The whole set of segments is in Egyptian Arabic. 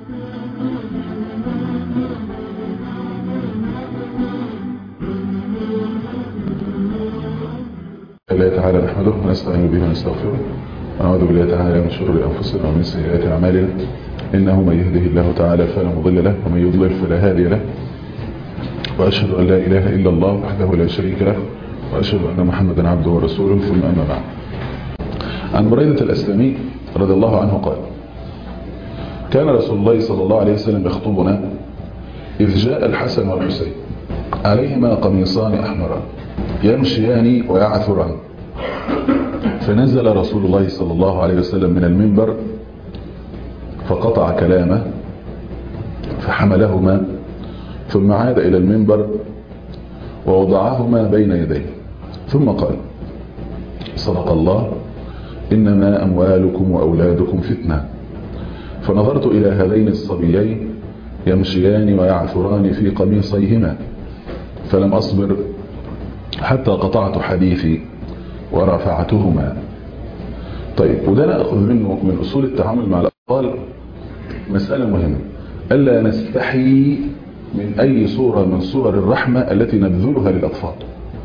الله تعالى نحمده ونستعين به ونستغفره ونعوذ بالله تعالى من شرور انفسنا ومن سيئات اعمالنا انه من يهده الله تعالى فلا مضل له ومن يضلل فلا هادي له واشهد ان لا اله الا الله وحده لا شريك له واشهد ان محمدا عبده ورسوله ثم اما بعد عن بريدة الاسلمي رضي الله عنه قال كان رسول الله صلى الله عليه وسلم يخطبنا إذ جاء الحسن والحسين عليهما قميصان أحمران يمشيان ويعثران فنزل رسول الله صلى الله عليه وسلم من المنبر فقطع كلامه فحملهما ثم عاد إلى المنبر ووضعهما بين يديه ثم قال صدق الله إنما أموالكم وأولادكم فتنة فنظرت إلى هذين الصبيين يمشيان ويعثران في قميصيهما فلم أصبر حتى قطعت حديثي ورفعتهما طيب وده نأخذ منه من أصول التعامل مع الأطفال مسألة مهمة ألا نستحي من أي صورة من صور الرحمة التي نبذلها للأطفال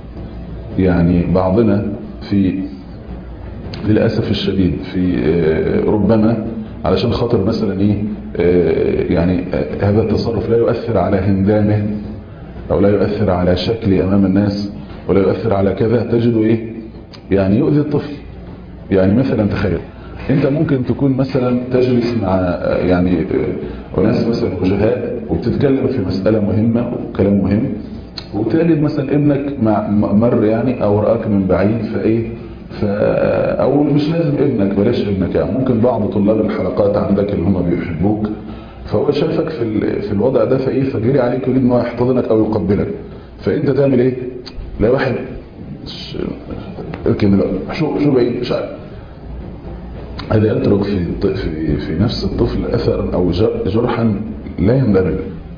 يعني بعضنا في للأسف الشديد في ربما علشان خاطر مثلا ايه يعني هذا التصرف لا يؤثر على هندامه او لا يؤثر على شكلي امام الناس ولا يؤثر على كذا تجد ايه يعني يؤذي الطفل يعني مثلا تخيل انت ممكن تكون مثلا تجلس مع يعني وناس مثلا وجهاء وبتتكلم في مسألة مهمة وكلام مهم وتجد مثلا ابنك مع مر يعني او رآك من بعيد فايه ف... او مش لازم ابنك بلاش ابنك يعني ممكن بعض طلاب الحلقات عندك اللي هم بيحبوك فهو شافك في ال... في الوضع ده فايه فجري عليك يريد ان هو يحتضنك او يقبلك فانت تعمل ايه لا واحد ش... اركن شو شو بعيد مش عارف هذا يترك في في في نفس الطفل اثرا او جرحا لا يندرج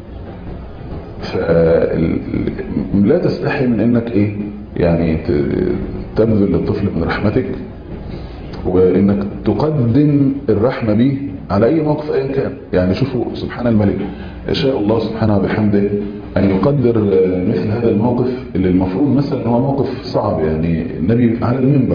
فلا تستحي من انك ايه يعني تبذل للطفل من رحمتك وانك تقدم الرحمة به على اي موقف ايا كان يعني شوفوا سبحان الملك شاء الله سبحانه وبحمده ان يقدر مثل هذا الموقف اللي المفروض مثلا هو موقف صعب يعني النبي على المنبر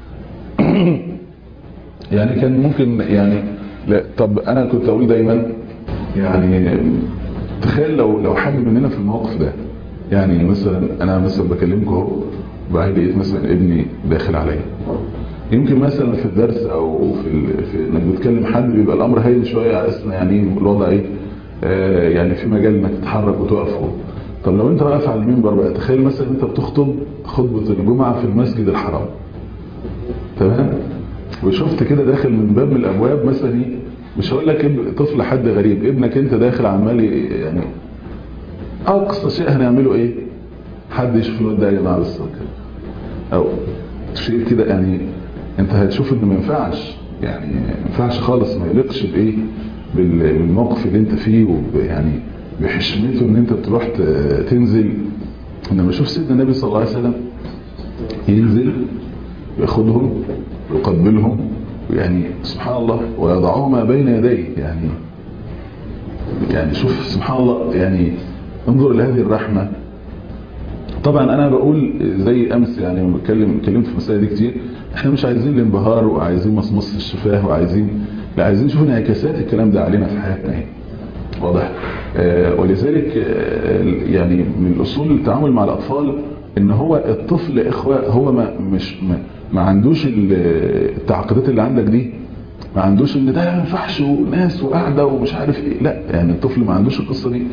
يعني كان ممكن يعني لا طب انا كنت اقول دايما يعني تخيل لو لو حد مننا في الموقف ده يعني مثلا انا مثلا بكلمكم اهو وبعدين لقيت مثلا ابني داخل عليا يمكن مثلا في الدرس او في, ال... في انك بتكلم حد بيبقى الامر هين شويه على اساس يعني الوضع ايه آه يعني في مجال انك تتحرك وتقف طب لو انت واقف على المنبر بقى تخيل مثلا انت بتخطب خطبه الجمعه في المسجد الحرام تمام وشفت كده داخل من باب من الابواب مثلا ايه مش هقول لك طفل حد غريب ابنك انت داخل عمال يعني اقصى شيء هنعمله ايه حد يشوف الواد ده يا جماعه بس او شيء كده يعني انت هتشوف انه ما ينفعش يعني ما ينفعش خالص ما يليقش بايه بالموقف اللي انت فيه ويعني بحشمته ان انت تروح تنزل انما شوف سيدنا النبي صلى الله عليه وسلم ينزل ياخدهم ويقبلهم يعني سبحان الله ويضعهما بين يديه يعني يعني شوف سبحان الله يعني انظر لهذه الرحمه طبعا انا بقول زي امس يعني لما بتكلم اتكلمت في المسائل دي كتير احنا مش عايزين الانبهار وعايزين مصمص الشفاه وعايزين لا عايزين نشوف انعكاسات الكلام ده علينا في حياتنا اهي واضح آه ولذلك آه يعني من اصول التعامل مع الاطفال ان هو الطفل اخوه هو ما مش ما, ما عندوش التعقيدات اللي عندك دي ما عندوش ان ده ما ينفعش وناس وقاعده ومش عارف ايه لا يعني الطفل ما عندوش القصه دي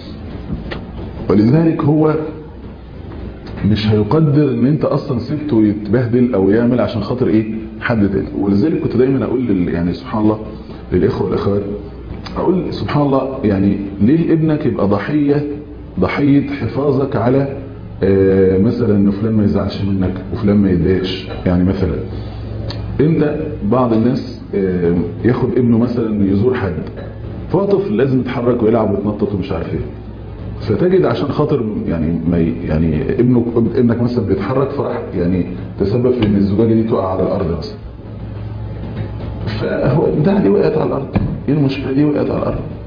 ولذلك هو مش هيقدر ان انت اصلا سبته يتبهدل او يعمل عشان خاطر ايه حد تاني ولذلك كنت دايما اقول لل يعني سبحان الله للاخوه والاخوات اقول سبحان الله يعني ليه ابنك يبقى ضحيه ضحيه حفاظك على آه مثلا ان فلان ما يزعلش منك وفلان ما يتضايقش يعني مثلا انت بعض الناس آه ياخد ابنه مثلا يزور حد فهو طفل لازم يتحرك ويلعب ويتنطط ومش عارف ايه فتجد عشان خاطر يعني ما يعني ابنك ابنك مثلا بيتحرك فراح يعني تسبب في ان الزجاجه دي تقع على الارض مثلا فهو ده دي وقعت على الارض ايه المشكله دي وقعت على الارض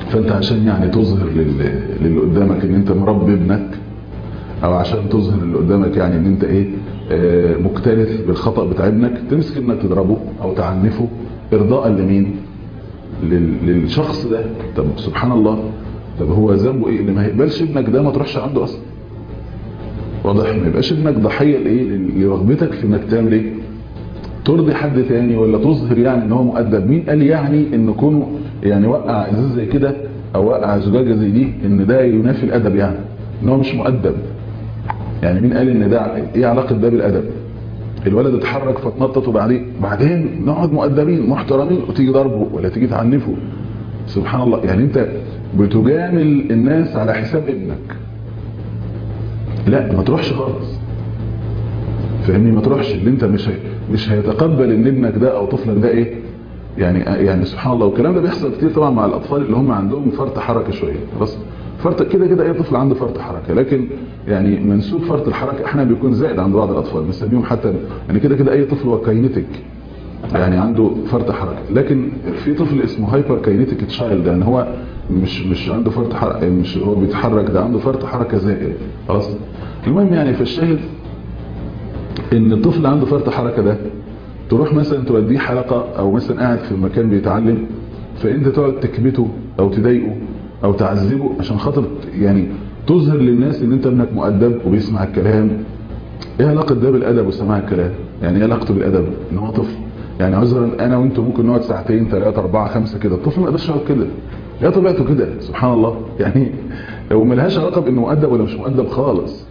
فانت عشان يعني تظهر لل- للي قدامك ان انت مربي ابنك او عشان تظهر اللي قدامك يعني ان انت ايه آه، مكترث بالخطأ بتاع ابنك تمسك ابنك تضربه او تعنفه ارضاء لمين لل- للشخص ده طب سبحان الله طب هو ذنبه ايه اللي ما يقبلش ابنك ده ما تروحش عنده اصلا واضح ما يبقاش ابنك ضحيه لايه لل- لرغبتك في انك تعمل ايه ترضي حد تاني ولا تظهر يعني ان هو مؤدب مين قال يعني ان كونه يعني وقع ازاز زي كده او وقع زجاجه زي دي ان ده ينافي الادب يعني ان هو مش مؤدب يعني مين قال ان ده ايه علاقه ده بالادب الولد اتحرك فتنطط وبعدين بعدين نقعد مؤدبين محترمين وتيجي ضربه ولا تيجي تعنفه سبحان الله يعني انت بتجامل الناس على حساب ابنك لا ما تروحش خالص فاهمني ما تروحش اللي انت مش هي مش هيتقبل ان ابنك ده او طفلك ده ايه يعني يعني سبحان الله والكلام ده بيحصل كتير طبعا مع الاطفال اللي هم عندهم فرط حركه شويه خلاص فرط كده كده اي طفل عنده فرط حركه لكن يعني منسوب فرط الحركه احيانا بيكون زائد عند بعض الاطفال بنسميهم حتى يعني كده كده اي طفل هو كاينتيك يعني عنده فرط حركه لكن في طفل اسمه هايبر كاينتيك تشايلد يعني هو مش مش عنده فرط حركه مش هو بيتحرك ده عنده فرط حركه زائد خلاص المهم يعني في الشاهد ان الطفل عنده فرط حركه ده تروح مثلا توديه حلقه او مثلا قاعد في مكان بيتعلم فانت تقعد تكبته او تضايقه او تعذبه عشان خاطر يعني تظهر للناس ان انت ابنك مؤدب وبيسمع الكلام ايه علاقه ده بالادب وسماع الكلام يعني ايه علاقته بالادب ان هو طفل يعني عذرا انا وانتم ممكن نقعد ساعتين ثلاثه اربعه خمسه كده الطفل ما يقدرش يقعد كده يا طبيعته كده سبحان الله يعني لو ملهاش علاقه بانه مؤدب ولا مش مؤدب خالص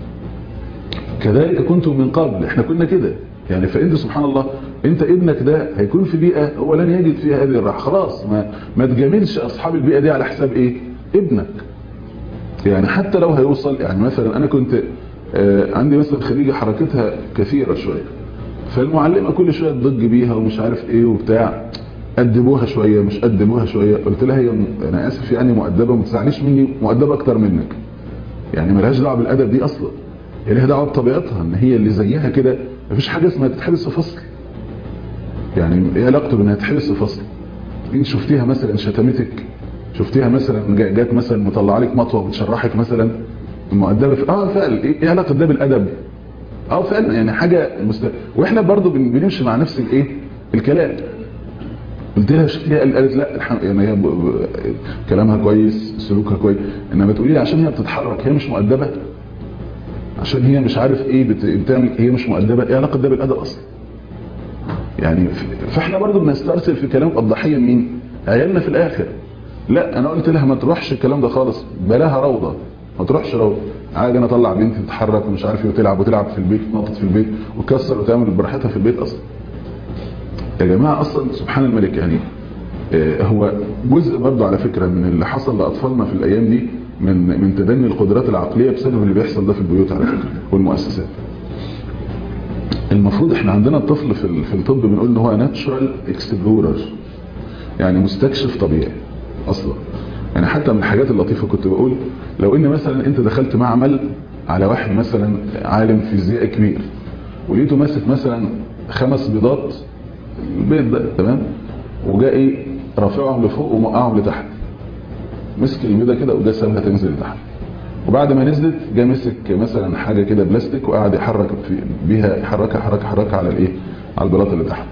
كذلك كنتم من قبل احنا كنا كده يعني فانت سبحان الله انت ابنك ده هيكون في بيئه هو لن يجد فيها هذه الراحه خلاص ما ما تجاملش اصحاب البيئه دي على حساب ايه ابنك يعني حتى لو هيوصل يعني مثلا انا كنت آه، عندي مثلا خريجه حركتها كثيره شويه فالمعلمه كل شويه تضج بيها ومش عارف ايه وبتاع قدموها شويه مش قدموها شويه قلت لها هي انا اسف يعني مؤدبه ما تزعليش مني مؤدبه اكتر منك يعني ملهاش دعوه بالادب دي اصلا هي لها دعوه بطبيعتها ان هي اللي زيها كده مفيش حاجه اسمها تتحبس في فصل يعني ايه علاقته بانها تتحبس في فصل انت شفتيها مثلا شتمتك شفتيها مثلا جا- جات مثلا مطلع لك مطوه وبتشرحك مثلا مؤدبه في اه فعلا ايه إيه علاقه ده بالادب اه فعلا يعني حاجه مست... واحنا برضو بن- بنمشي مع نفس الايه الكلام قلت لها شفتيها قال- قالت لا الحم... يعني هي ب... ب... كلامها كويس سلوكها كويس انما تقولي لي عشان هي بتتحرك هي مش مؤدبه عشان هي مش عارف ايه بت... بتعمل هي مش مؤدبه ايه علاقه ده بالادب اصلا يعني ف- فاحنا برضو بنسترسل في كلام الضحيه مين عيالنا في الاخر لا انا قلت لها ما تروحش الكلام ده خالص بلاها روضه ما تروحش روضه عادي انا اطلع بنتي تتحرك ومش عارف ايه وتلعب وتلعب في البيت تنطط في البيت وتكسر وتعمل براحتها في البيت اصلا يا جماعه اصلا سبحان الملك يعني آه، هو جزء برضه على فكره من اللي حصل لاطفالنا في الايام دي من من تدني القدرات العقليه بسبب اللي بيحصل ده في البيوت على فكره والمؤسسات المفروض احنا عندنا الطفل في ال- في الطب بنقول ان هو ناتشورال اكسبلورر يعني مستكشف طبيعي اصلا يعني حتى من الحاجات اللطيفه كنت بقول لو ان مثلا انت دخلت معمل على واحد مثلا عالم فيزياء كبير ولقيته ماسك مثلا خمس بيضات البيض ده تمام وجاء ايه رافعهم لفوق وموقعهم لتحت مسك البيضه كده وجا سابها تنزل لتحت وبعد ما نزلت جه مسك مثلا حاجه كده بلاستيك وقعد يحرك في بيها يحركها حركه حركه على الايه على البلاط اللي تحت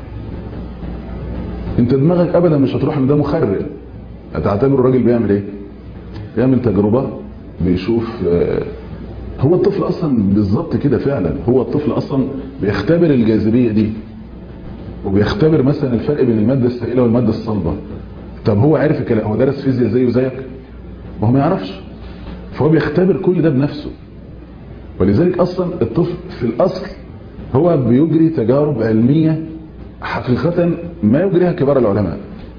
انت دماغك ابدا مش هتروح ان ده مخرب هتعتبر الراجل بيعمل ايه بيعمل تجربه بيشوف آه، هو الطفل اصلا بالظبط كده فعلا هو الطفل اصلا بيختبر الجاذبيه دي وبيختبر مثلا الفرق بين الماده السائله والماده الصلبه طب هو عارف الكلام هو درس فيزياء زيه زيك ما هو ما يعرفش فهو بيختبر كل ده بنفسه ولذلك اصلا الطفل في الاصل هو بيجري تجارب علميه حقيقه ما يجريها كبار العلماء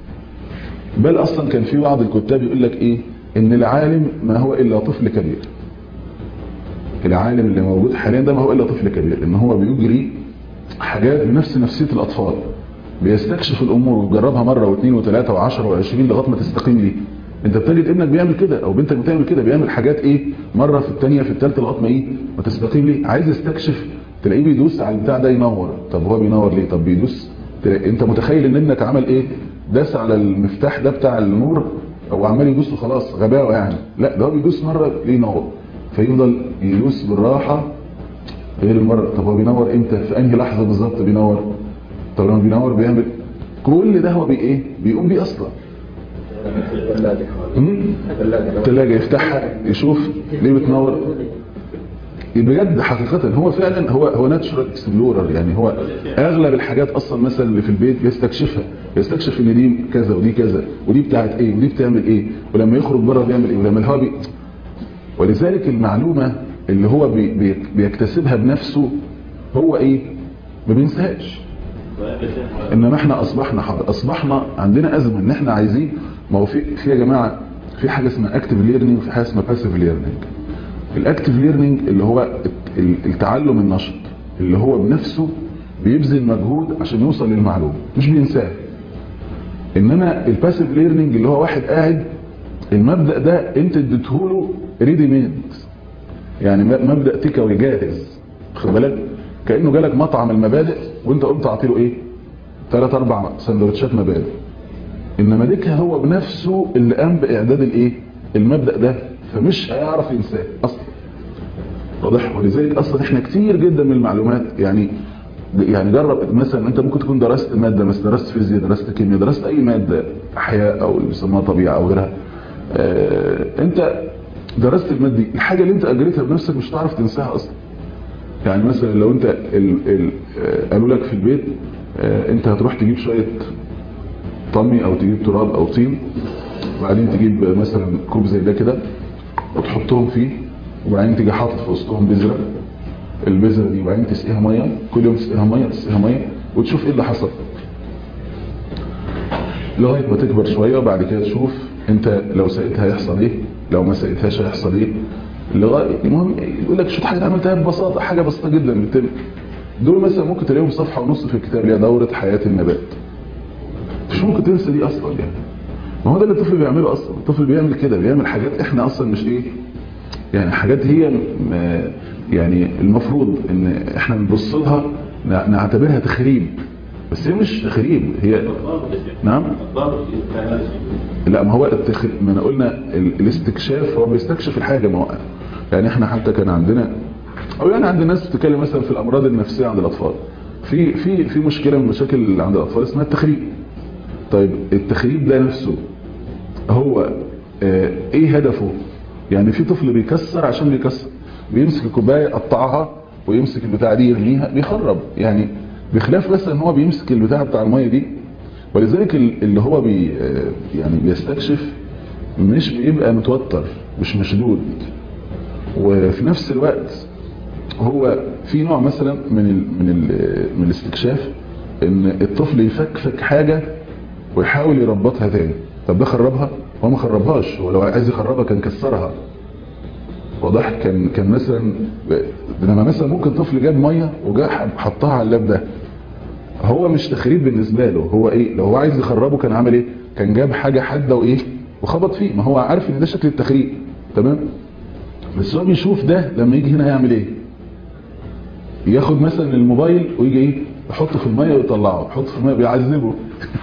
بل اصلا كان في بعض الكتاب يقول لك ايه ان العالم ما هو الا طفل كبير العالم اللي موجود حاليا ده ما هو الا طفل كبير ان هو بيجري حاجات بنفس نفسيه الاطفال بيستكشف الامور ويجربها مره واثنين وثلاثه وعشرة وعشرين لغايه ما تستقيم ليه انت بتجد ابنك بيعمل كده او بنتك بتعمل كده بيعمل حاجات ايه مره في الثانيه في الثالثه لغايه ما ايه ما تستقيم ليه عايز يستكشف تلاقيه بيدوس على البتاع ده ينور طب هو بينور ليه طب بيدوس تلاقي انت متخيل ان ابنك عمل ايه داس على المفتاح ده بتاع النور هو عمال يدوس وخلاص غباوه يعني لا ده هو بيدوس مره ليه ينور فيفضل يدوس بالراحه غير المره طب هو بينور امتى في انهي لحظه بالظبط بينور طب لما بينور بيعمل كل ده هو بي ايه بيقوم بيه اصلا الثلاجه يفتحها يشوف ليه بتنور بجد حقيقة هو فعلا هو هو ناتشورال اكسبلورر يعني هو اغلب الحاجات اصلا مثلا اللي في البيت بيستكشفها يستكشف ان دي كذا ودي كذا ودي بتاعت ايه ودي بتعمل ايه ولما يخرج بره بيعمل ايه ولما الهواء بي... ولذلك المعلومة اللي هو بي بي بيكتسبها بنفسه هو ايه ما بينساهاش انما احنا اصبحنا حضر. اصبحنا عندنا ازمه ان احنا عايزين ما هو في في يا جماعه في حاجه اسمها اكتيف ليرنينج وفي حاجه اسمها باسيف ليرنينج الاكتيف ليرنينج اللي هو التعلم النشط اللي هو بنفسه بيبذل مجهود عشان يوصل للمعلومه مش بينساها انما الباسيف ليرنينج اللي هو واحد قاعد المبدا ده انت اديته له ريدي ميد يعني مبدا تيك اواي جاهز خد بالك كانه جالك مطعم المبادئ وانت قمت اعطي له ايه ثلاث اربع سندوتشات مبادئ انما ديكها هو بنفسه اللي قام باعداد الايه المبدا ده فمش هيعرف ينساه اصلا واضح ولذلك اصلا احنا كتير جدا من المعلومات يعني يعني جرب مثلا انت ممكن تكون درست ماده مثلا درست فيزياء درست كيمياء درست اي ماده احياء او اللي بيسموها طبيعه او غيرها اه انت درست الماده دي الحاجه اللي انت اجريتها بنفسك مش هتعرف تنساها اصلا يعني مثلا لو انت ال ال قالوا لك في البيت اه انت هتروح تجيب شويه طمي او تجيب تراب او طين وبعدين تجيب مثلا كوب زي ده كده وتحطهم فيه وبعدين تيجي حاطط في وسطهم بذره البذره دي وبعدين تسقيها ميه كل يوم تسقيها ميه تسقيها ميه وتشوف ايه اللي حصل لغايه ما تكبر شويه وبعد كده تشوف انت لو سقيتها هيحصل ايه لو ما سقيتهاش هيحصل ايه لغايه المهم يقول لك شو حاجه عملتها ببساطه حاجه بسيطه جدا بتتم دول مثلا ممكن تلاقيهم صفحه ونص في الكتاب اللي هي دوره حياه النبات مش ممكن تنسى دي اصلا يعني ما هو ده اللي الطفل بيعمله اصلا الطفل بيعمل كده بيعمل حاجات احنا اصلا مش ايه يعني حاجات هي يعني المفروض ان احنا نبص لها نعتبرها تخريب بس هي مش تخريب هي نعم لا ما هو التخريب ما انا قلنا الاستكشاف هو بيستكشف الحاجه ما هو يعني احنا حتى كان عندنا او يعني عند ناس بتتكلم مثلا في الامراض النفسيه عند الاطفال في في في مشكله من المشاكل اللي عند الاطفال اسمها التخريب طيب التخريب ده نفسه هو اه ايه هدفه يعني في طفل بيكسر عشان بيكسر بيمسك الكوبايه يقطعها ويمسك البتاع دي يرميها بيخرب يعني بخلاف بس ان هو بيمسك البتاع بتاع الميه دي ولذلك اللي هو بي يعني بيستكشف مش بيبقى متوتر مش مشدود وفي نفس الوقت هو في نوع مثلا من ال من ال من الاستكشاف ان الطفل يفكفك حاجه ويحاول يربطها تاني طب ده خربها هو ما خربهاش هو لو عايز يخربها كان كسرها واضح كان كان مثلا لما مثلا ممكن طفل جاب ميه وجا حطها على اللاب ده هو مش تخريب بالنسبه له هو ايه لو هو عايز يخربه كان عامل ايه كان جاب حاجه حاده وايه وخبط فيه ما هو عارف ان ده شكل التخريب تمام بس هو بيشوف ده لما يجي هنا يعمل ايه ياخد مثلا الموبايل ويجي ايه يحطه في الميه ويطلعه يحطه في الميه بيعذبه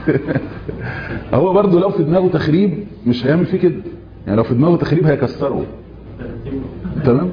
هو برضه لو في دماغه تخريب مش هيعمل فيه كده يعني لو في دماغه تخريب هيكسره تمام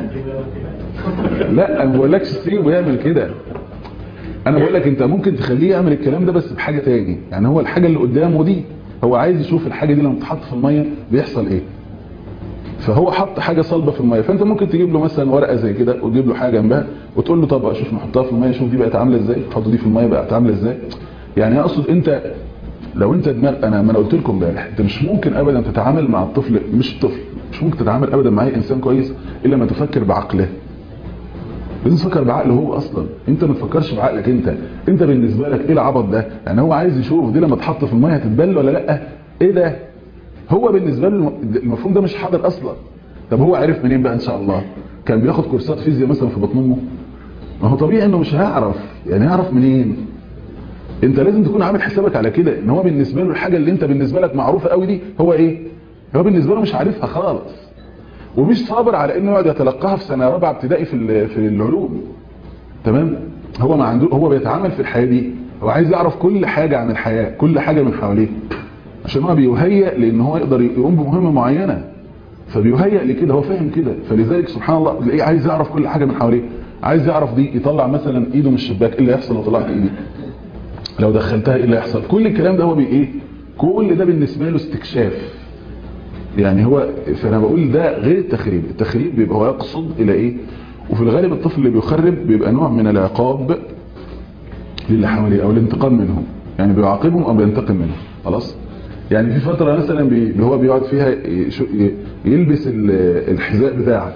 لا انا ما بقولكش تسيبه يعمل كده انا بقول لك انت ممكن تخليه يعمل الكلام ده بس بحاجه تاني يعني هو الحاجه اللي قدامه دي هو عايز يشوف الحاجه دي لما تتحط في الميه بيحصل ايه فهو حط حاجه صلبه في الميه فانت ممكن تجيب له مثلا ورقه زي كده وتجيب له حاجه جنبها وتقول له طب شوف نحطها في الميه شوف دي بقت عامله ازاي تحط دي في الميه بقت عامله ازاي يعني اقصد انت لو انت دماغ انا ما انا قلت لكم امبارح انت مش ممكن ابدا تتعامل مع الطفل مش الطفل مش ممكن تتعامل ابدا مع اي انسان كويس الا ما تفكر بعقله لازم تفكر بعقله هو اصلا انت ما تفكرش بعقلك انت انت بالنسبه لك ايه العبط ده يعني هو عايز يشوف دي لما تحط في الميه هتتبل ولا لا ايه ده هو بالنسبه له المفهوم ده مش حاضر اصلا طب هو عرف منين بقى ان شاء الله كان بياخد كورسات فيزياء مثلا في بطن امه ما هو طبيعي انه مش هيعرف يعني يعرف منين انت لازم تكون عامل حسابك على كده ان هو بالنسبه له الحاجه اللي انت بالنسبه لك معروفه قوي دي هو ايه هو بالنسبه له مش عارفها خالص ومش صابر على انه يقعد يتلقاها في سنه رابعه ابتدائي في في العلوم تمام هو ما عنده هو بيتعامل في الحياه دي هو عايز يعرف كل حاجه عن الحياه كل حاجه من حواليه عشان هو بيهيئ لان هو يقدر يقوم بمهمه معينه فبيهيئ لكده هو فاهم كده فلذلك سبحان الله تلاقيه عايز يعرف كل حاجه من حواليه عايز يعرف دي يطلع مثلا ايده من الشباك ايه اللي هيحصل لو طلعت ايدي لو دخلتها ايه اللي هيحصل كل الكلام ده هو بي ايه كل ده بالنسبه له استكشاف يعني هو فانا بقول ده غير التخريب التخريب بيبقى هو يقصد الى ايه وفي الغالب الطفل اللي بيخرب بيبقى نوع من العقاب للي حواليه او الانتقام منهم يعني بيعاقبهم او بينتقم منهم خلاص يعني في فتره مثلا بي هو بيقعد فيها يلبس الحذاء بتاعك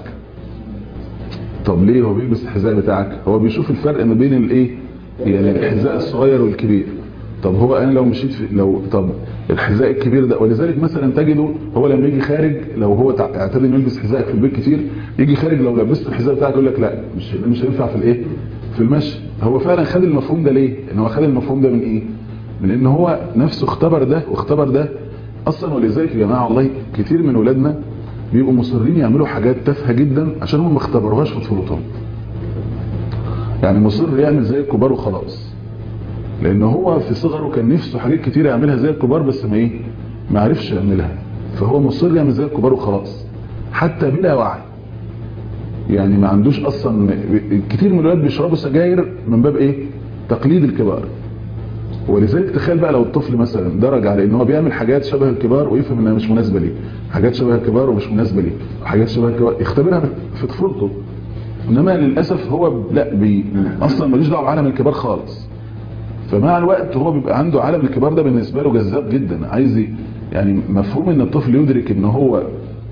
طب ليه هو بيلبس الحذاء بتاعك هو بيشوف الفرق ما بين الايه يعني الحذاء الصغير والكبير طب هو انا لو مشيت في لو طب الحذاء الكبير ده ولذلك مثلا تجده هو لما يجي خارج لو هو اعتاد انه يلبس حذاء في البيت كتير يجي خارج لو لبست الحذاء بتاعك يقول لك لا مش مش هينفع في الايه في المشي هو فعلا خد المفهوم ده ليه ان هو خد المفهوم ده من ايه من ان هو نفسه اختبر ده واختبر ده اصلا ولذلك يا جماعه والله كتير من ولادنا بيبقوا مصرين يعملوا حاجات تافهه جدا عشان هم ما اختبروهاش في طفولتهم يعني مصر يعمل زي الكبار وخلاص لان هو في صغره كان نفسه حاجات كتير يعملها زي الكبار بس ما ايه ما عرفش يعملها فهو مصر يعمل زي الكبار وخلاص حتى بلا وعي يعني ما عندوش اصلا كتير من الولاد بيشربوا سجاير من باب ايه تقليد الكبار ولذلك تخيل بقى لو الطفل مثلا درج على ان هو بيعمل حاجات شبه الكبار ويفهم انها مش مناسبه ليه حاجات شبه الكبار ومش مناسبه ليه حاجات شبه الكبار يختبرها في طفولته انما للاسف هو لا بي اصلا ملوش دعوه بعالم الكبار خالص فمع الوقت هو بيبقى عنده عالم الكبار ده بالنسبه له جذاب جدا عايز يعني مفهوم ان الطفل يدرك ان هو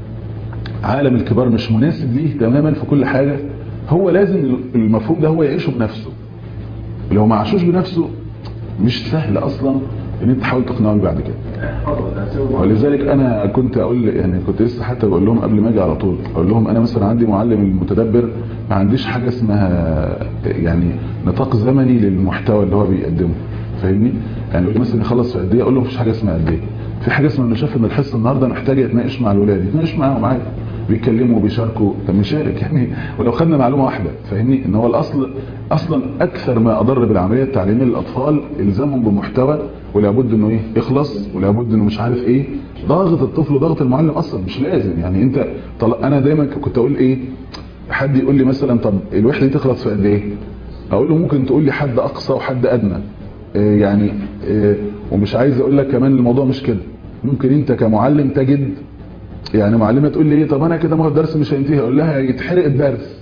عالم الكبار مش مناسب ليه تماما في كل حاجه هو لازم المفهوم ده هو يعيشه بنفسه لو ما عاشوش بنفسه مش سهل اصلا ان انت تحاول تقنعه بعد كده ولذلك انا كنت اقول يعني كنت لسه حتى بقول لهم قبل ما اجي على طول اقول لهم انا مثلا عندي معلم المتدبر ما عنديش حاجه اسمها يعني نطاق زمني للمحتوى اللي هو بيقدمه فاهمني يعني يقول مثلا يخلص في قد ايه اقول له مفيش حاجه اسمها قد ايه في حاجه اسمها انه شاف ان الحصه النهارده محتاجه يتناقش مع الولاد يتناقش معاهم عادي بيتكلموا وبيشاركوا طب نشارك يعني ولو خدنا معلومه واحده فاهمني ان هو الاصل اصلا اكثر ما اضر بالعمليه التعليميه للاطفال الزامهم بمحتوى ولابد انه ايه يخلص ولابد انه مش عارف ايه ضاغط الطفل وضغط المعلم اصلا مش لازم يعني انت طل... انا دايما كنت اقول ايه حد يقول لي مثلا طب الوحده دي تخلص في قد ايه اقول له ممكن تقول لي حد اقصى وحد ادنى إيه يعني إيه ومش عايز اقول لك كمان الموضوع مش كده ممكن انت كمعلم تجد يعني معلمه تقول لي ايه طب انا كده ما هو الدرس مش هينتهي اقول لها يتحرق الدرس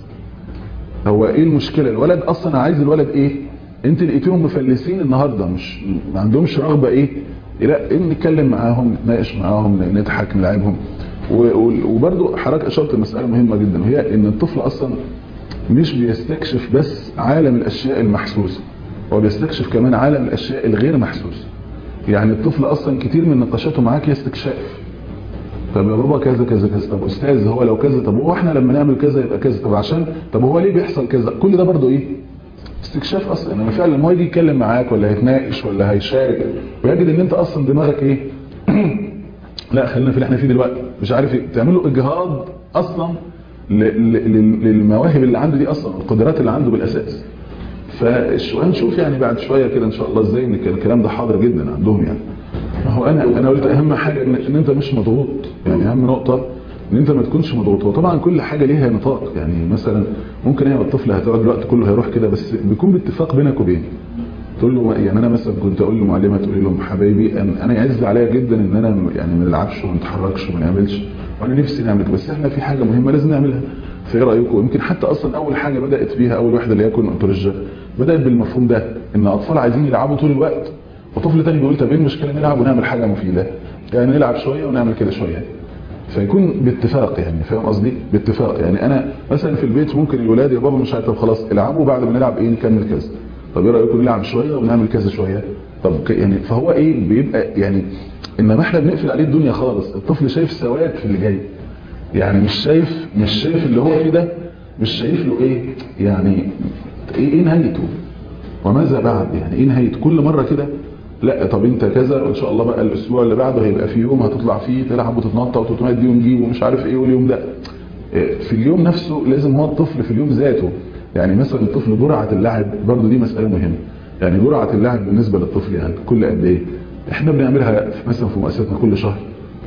هو ايه المشكله الولد اصلا عايز الولد ايه انت لقيتيهم مفلسين النهارده مش ما عندهمش رغبه ايه لا إيه نتكلم معاهم نتناقش معاهم نضحك نلعبهم وبرده حضرتك اشرت مساله مهمه جدا وهي ان الطفل اصلا مش بيستكشف بس عالم الاشياء المحسوسه هو بيستكشف كمان عالم الاشياء الغير محسوسه يعني الطفل اصلا كتير من نقاشاته معاك هي استكشاف طب يا بابا كذا كذا كذا طب استاذ هو لو كذا طب هو احنا لما نعمل كذا يبقى كذا طب عشان طب هو ليه بيحصل كذا كل ده برضه ايه استكشاف اصلا انما فعلا لما هو يجي يتكلم معاك ولا هيتناقش ولا هيشارك ويجد ان انت اصلا دماغك ايه لا خلينا في اللي احنا فيه دلوقتي مش عارف ايه تعملوا اجهاض اصلا للمواهب اللي عنده دي اصلا القدرات اللي عنده بالاساس فهنشوف يعني بعد شويه كده ان شاء الله ازاي ان الكلام ده حاضر جدا عندهم يعني هو انا انا قلت اهم حاجه ان, إن انت مش مضغوط يعني اهم نقطه ان انت ما تكونش مضغوط وطبعا كل حاجه ليها نطاق يعني مثلا ممكن هي الطفل هتقعد الوقت كله هيروح كده بس بيكون باتفاق بينك وبينه تقول له يعني انا مثلا كنت اقول لمعلمه تقول لهم حبايبي انا يعز عليا جدا ان انا يعني ما نلعبش وما نتحركش وما نعملش وانا نفسي نعمل بس احنا في حاجه مهمه لازم نعملها فايه رايكم يمكن حتى اصلا اول حاجه بدات بيها اول واحده اللي يكون انترجه بدات بالمفهوم ده ان اطفال عايزين يلعبوا طول الوقت وطفل تاني بيقول طب ايه المشكله نلعب ونعمل حاجه مفيده يعني نلعب شويه ونعمل كده شويه فيكون باتفاق يعني فاهم قصدي باتفاق يعني انا مثلا في البيت ممكن الولاد يا بابا مش عارف طب خلاص العبوا بعد ما نلعب ايه نكمل كذا طب ايه رايكم نلعب شويه ونعمل كذا شويه طب يعني فهو ايه بيبقى يعني انما احنا بنقفل عليه الدنيا خالص الطفل شايف سواد في اللي جاي يعني مش شايف مش شايف اللي هو فيه ده مش شايف له ايه يعني ايه, إيه نهايته وماذا بعد يعني ايه نهايته كل مره كده لا طب انت كذا وان شاء الله بقى الاسبوع اللي بعده هيبقى في يوم هتطلع فيه تلعب وتتنطط وتمد يوم جيب ومش عارف ايه واليوم ده في اليوم نفسه لازم هو الطفل في اليوم ذاته يعني مثلا الطفل جرعه اللعب برضه دي مساله مهمه يعني جرعه اللعب بالنسبه للطفل يعني كل قد ايه احنا بنعملها في مثلا في مؤسساتنا كل شهر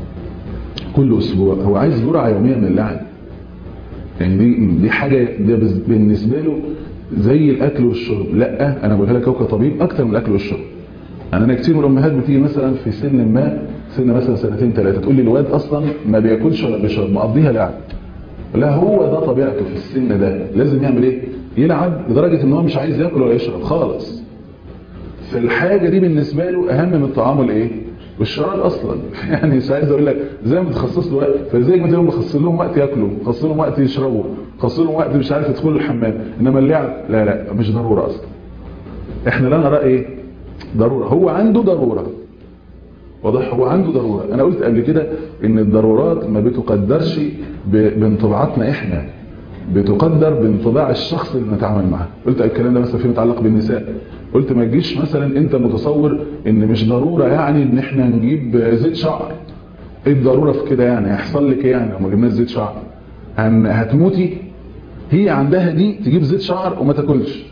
كل اسبوع هو عايز جرعه يوميه من اللعن يعني دي دي حاجه ده بالنسبه له زي الاكل والشرب لا انا بقولها لك هو كطبيب اكتر من الاكل والشرب يعني انا كتير من الامهات بتيجي مثلا في سن ما سن مثلا سنتين ثلاثه تقول لي الواد اصلا ما بياكلش ولا بيشرب مقضيها لعب لا هو ده طبيعته في السن ده لازم يعمل ايه يلعب لدرجه ان هو مش عايز ياكل ولا يشرب خالص فالحاجه دي بالنسبه له اهم من الطعام والايه والشراب اصلا يعني مش عايز اقول لك زي ما تخصص له وقت فزي ما تقول مخصص لهم وقت ياكلوا مخصص لهم وقت يشربوا مخصص لهم وقت مش عارف يدخلوا الحمام انما اللعب لا لا مش ضروره اصلا احنا لا نرى ايه ضروره هو عنده ضروره واضح هو عنده ضروره انا قلت قبل كده ان الضرورات ما بتقدرش بانطباعاتنا احنا بتقدر بانطباع الشخص اللي نتعامل معاه قلت الكلام ده مثلا فيما يتعلق بالنساء قلت ما تجيش مثلا انت متصور ان مش ضرورة يعني ان احنا نجيب زيت شعر ايه الضرورة في كده يعني هيحصل لك ايه يعني لو ما جبناش زيت شعر هن هتموتي هي عندها دي تجيب زيت شعر وما تاكلش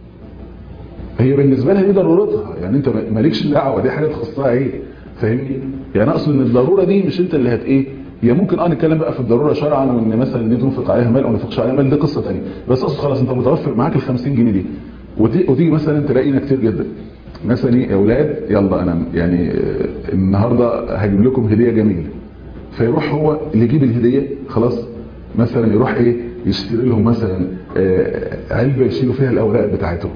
هي بالنسبة لها دي ضرورتها يعني انت مالكش دعوة دي حاجة تخصها ايه فاهمني يعني اقصد ان الضرورة دي مش انت اللي هت ايه هي ممكن اه نتكلم بقى في الضروره شرعا وان مثلا دي تنفق عليها مال او ما تنفقش عليها مال دي قصه ثانيه بس اصل خلاص انت متوفر معاك ال 50 جنيه دي وتيجي مثلا تلاقينا كتير جدا مثلا ايه يا اولاد يلا انا يعني النهارده هجيب لكم هديه جميله فيروح هو اللي يجيب الهديه خلاص مثلا يروح ايه يشتري لهم مثلا علبه يشيلوا فيها الاوراق بتاعتهم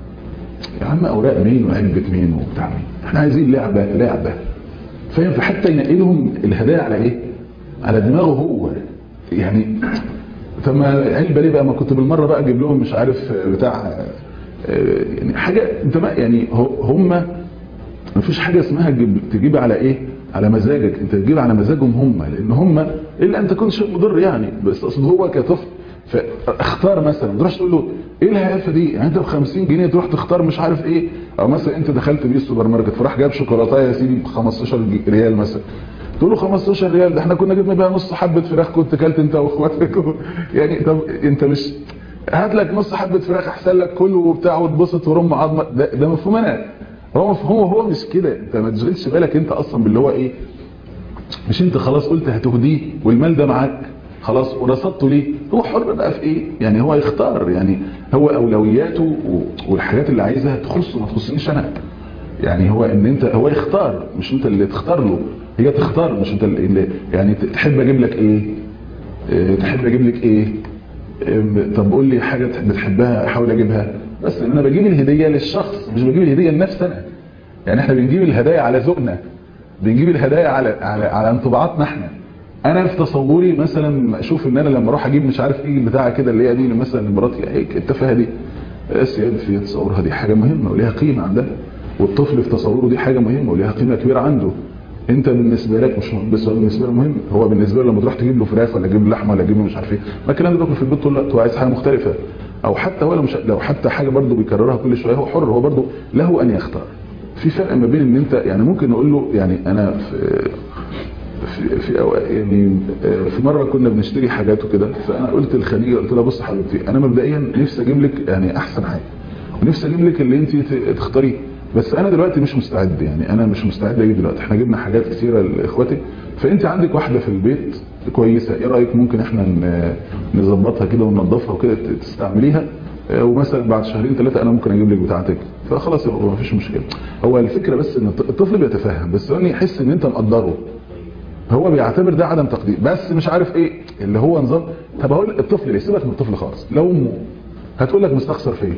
يا عم اوراق مين وعلبه مين وبتاع مين احنا عايزين لعبه لعبه فاهم فحتى ينقي لهم الهدايا على ايه على دماغه هو يعني ثم علبه ليه بقى ما كنت بالمره بقى اجيب لهم مش عارف بتاع يعني حاجه انت ما يعني هم ما فيش حاجه اسمها تجيب, تجيب على ايه على مزاجك انت تجيب على مزاجهم هم لان هم الا ان تكون شيء مضر يعني بس اصل هو كطفل فاختار مثلا ما تروحش تقول له ايه الهيافه دي يعني انت ب 50 جنيه تروح تختار مش عارف ايه او مثلا انت دخلت بيه السوبر ماركت فراح جاب شوكولاته يا سيدي ب 15 ريال مثلا تقول له 15 ريال ده احنا كنا جبنا بيها نص حبه فراخ كنت كلت انت واخواتك يعني طب انت مش هات لك نص حبه فراخ احسن لك كله وبتاع وتبسط ورم عظمه ده, ده مفهوم انا هو مفهوم هو مش كده انت ما تشغلش بالك انت اصلا باللي هو ايه مش انت خلاص قلت هتهديه والمال ده معاك خلاص ورصدته ليه هو حر بقى في ايه يعني هو يختار يعني هو اولوياته والحاجات اللي عايزها تخصه ما تخصنيش انا يعني هو ان انت هو يختار مش انت اللي تختار له هي تختار مش انت اللي يعني تحب اجيب لك ايه اه تحب اجيب لك ايه اه طب قول لي حاجه بتحبها احاول اجيبها بس انا بجيب الهديه للشخص مش بجيب الهديه لنفسي انا يعني احنا بنجيب الهدايا على ذوقنا بنجيب الهدايا على على على انطباعاتنا احنا انا في تصوري مثلا اشوف ان انا لما اروح اجيب مش عارف ايه البتاعه كده اللي هي دي مثلا مراتي هيك التفاهه دي بس في تصورها دي حاجه مهمه وليها قيمه عندها والطفل في تصوره دي حاجه مهمه وليها قيمه كبيره عنده انت بالنسبه لك مش بس هو بالنسبه له مهم هو بالنسبه له لما تروح تجيب له فراخ ولا تجيب له لحمه ولا تجيب له مش عارف ايه ما الكلام ده باكل في البيت طول الوقت هو عايز حاجه مختلفه او حتى ولا مش لو حتى حاجه برده بيكررها كل شويه هو حر هو برده له ان يختار في فرق ما بين ان انت يعني ممكن نقول له يعني انا في في في يعني في مره كنا بنشتري حاجات وكده فانا قلت لخديجه قلت لها بص حبيبتي انا مبدئيا نفسي اجيب لك يعني احسن حاجه ونفسي اجيب لك اللي انت تختاريه بس انا دلوقتي مش مستعد يعني انا مش مستعد اجيب دلوقتي احنا جبنا حاجات كثيره لاخواتي فانت عندك واحده في البيت كويسه ايه رايك ممكن احنا نظبطها كده وننظفها وكده تستعمليها ومثلا بعد شهرين ثلاثه انا ممكن اجيب لك بتاعتك فخلاص يبقى ما فيش مشكله هو الفكره بس ان الطفل بيتفهم بس هو يحس ان انت مقدره هو بيعتبر ده عدم تقدير بس مش عارف ايه اللي هو نظام طب هقول الطفل ليه سيبك من الطفل خالص لو امه هتقول لك مستخسر فيا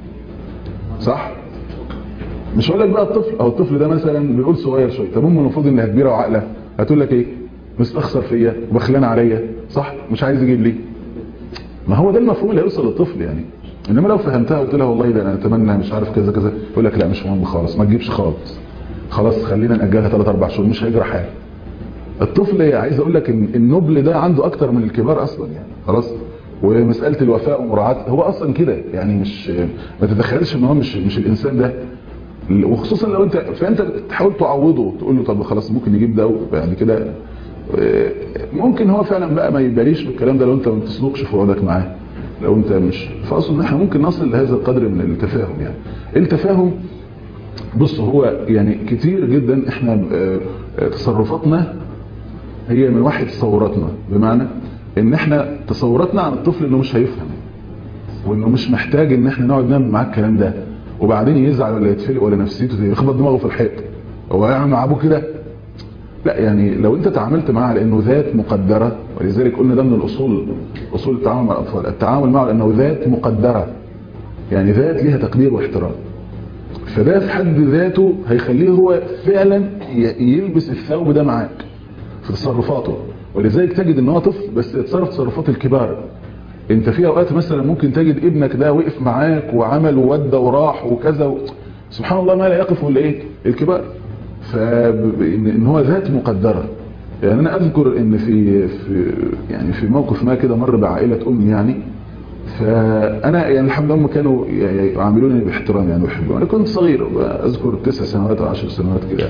صح مش هقول لك بقى الطفل او الطفل ده مثلا بنقول صغير شويه طب امه المفروض انها كبيره وعاقله هتقول لك ايه مستخسر فيا وبخلان عليا صح مش عايز يجيب لي ما هو ده المفهوم اللي هيوصل للطفل يعني انما لو فهمتها قلت لها والله ده انا اتمنى مش عارف كذا كذا يقول لك لا مش مهم خالص ما تجيبش خالص خلاص خلينا ناجلها 3 4 شهور مش هيجرى حاجه الطفل عايز اقول لك ان النبل ده عنده اكتر من الكبار اصلا يعني خلاص ومساله الوفاء ومراعاه هو اصلا كده يعني مش ما تتخيلش ان هو مش مش الانسان ده وخصوصا لو انت فانت تحاول تعوضه تقول له طب خلاص ممكن نجيب ده يعني كده ممكن هو فعلا بقى ما يباليش بالكلام ده لو انت ما بتصدقش في وعدك معاه لو انت مش فاقصد ان احنا ممكن نصل لهذا القدر من التفاهم يعني التفاهم بص هو يعني كتير جدا احنا تصرفاتنا هي من واحد تصوراتنا بمعنى ان احنا تصوراتنا عن الطفل انه مش هيفهم وانه مش محتاج ان احنا نقعد نعمل معاه الكلام ده وبعدين يزعل ولا يتفلق ولا نفسيته يخبط دماغه في الحيط هو هيعمل مع ابوه كده لا يعني لو انت تعاملت معاه على انه ذات مقدرة ولذلك قلنا ده من الاصول اصول التعامل مع الاطفال التعامل معه لانه ذات مقدرة يعني ذات ليها تقدير واحترام فده في حد ذاته هيخليه هو فعلا يلبس الثوب ده معاك في تصرفاته ولذلك تجد ان هو طفل بس يتصرف تصرفات الكبار انت في اوقات مثلا ممكن تجد ابنك ده وقف معاك وعمل وودى وراح وكذا و... سبحان الله ما لا يقف الا ايه الكبار فان هو ذات مقدره يعني انا اذكر ان في في يعني في موقف ما كده مر بعائله امي يعني فانا يعني الحمد لله هم كانوا يعاملوني باحترام يعني ويحبوني انا كنت صغير اذكر تسع سنوات او 10 سنوات كده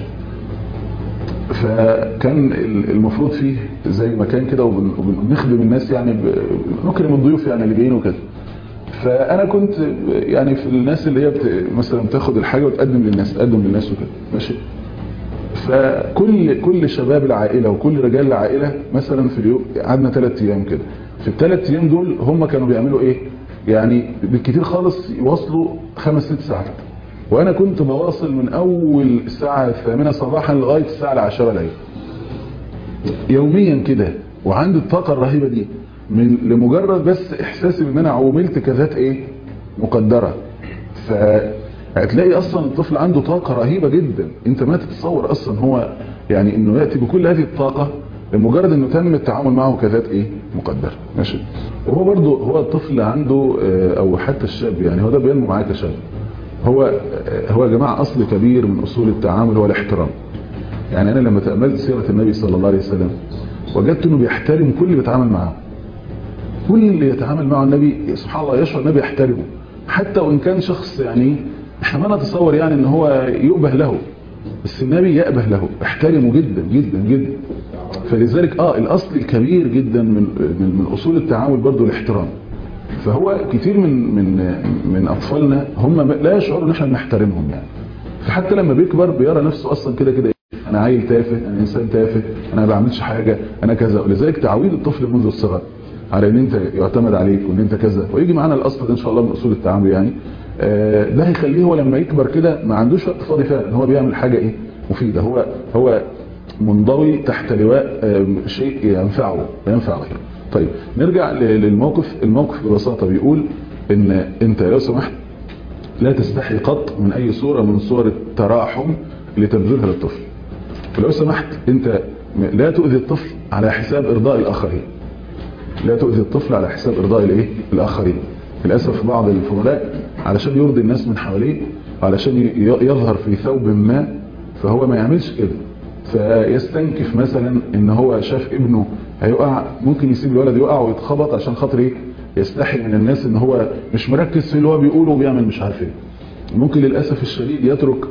فكان المفروض فيه زي مكان كده وبنخدم الناس يعني نكرم الضيوف يعني اللي جايين وكده فانا كنت يعني في الناس اللي هي بت... مثلا بتاخد الحاجه وتقدم للناس تقدم للناس وكده ماشي فكل كل شباب العائله وكل رجال العائله مثلا في اليوم قعدنا ثلاث ايام كده في الثلاث ايام دول هم كانوا بيعملوا ايه يعني بالكثير خالص يواصلوا خمس ست ساعات وانا كنت بواصل من اول الساعه الثامنة صباحا لغايه الساعه العاشرة ليلا يوميا كده وعندي الطاقه الرهيبه دي من لمجرد بس احساسي ان انا عوملت كذات ايه مقدره فهتلاقي اصلا الطفل عنده طاقه رهيبه جدا انت ما تتصور اصلا هو يعني انه ياتي بكل هذه الطاقه لمجرد انه تم التعامل معه كذات ايه مقدره ماشي وهو برضو هو الطفل عنده او حتى الشاب يعني هو ده بينمو معاه كشاب هو هو يا جماعه اصل كبير من اصول التعامل هو الاحترام يعني انا لما تاملت سيره النبي صلى الله عليه وسلم وجدت انه بيحترم كل اللي بيتعامل معاه كل اللي يتعامل معه النبي سبحان الله يشعر النبي يحترمه حتى وان كان شخص يعني احنا ما نتصور يعني ان هو يؤبه له بس النبي يأبه له احترمه جدا جدا جدا فلذلك اه الاصل الكبير جدا من من, من اصول التعامل برضو الاحترام فهو كتير من من من اطفالنا هم لا يشعروا ان احنا بنحترمهم يعني فحتى لما بيكبر بيرى نفسه اصلا كده كده انا عيل تافه انا انسان تافه انا ما بعملش حاجه انا كذا ولذلك تعويد الطفل منذ الصغر على ان انت يعتمد عليك وان انت كذا ويجي معانا الاصل ده ان شاء الله من اصول التعامل يعني آه ده هيخليه هو لما يكبر كده ما عندوش وقت فاضي فعلا هو بيعمل حاجه ايه مفيده هو هو منضوي تحت لواء آه شيء ينفعه ينفع غيره طيب نرجع للموقف الموقف ببساطه بيقول ان انت لو سمحت لا تستحي قط من اي صوره من صور التراحم اللي تبذلها للطفل ولو سمحت انت لا تؤذي الطفل على حساب ارضاء الاخرين لا تؤذي الطفل على حساب ارضاء الايه الاخرين للاسف بعض الفضلاء علشان يرضي الناس من حواليه علشان يظهر في ثوب ما فهو ما يعملش كده فيستنكف مثلا ان هو شاف ابنه هيقع ممكن يسيب الولد يقع ويتخبط عشان خاطر ايه يستحي من الناس ان هو مش مركز في اللي هو بيقوله وبيعمل مش عارف ايه ممكن للاسف الشديد يترك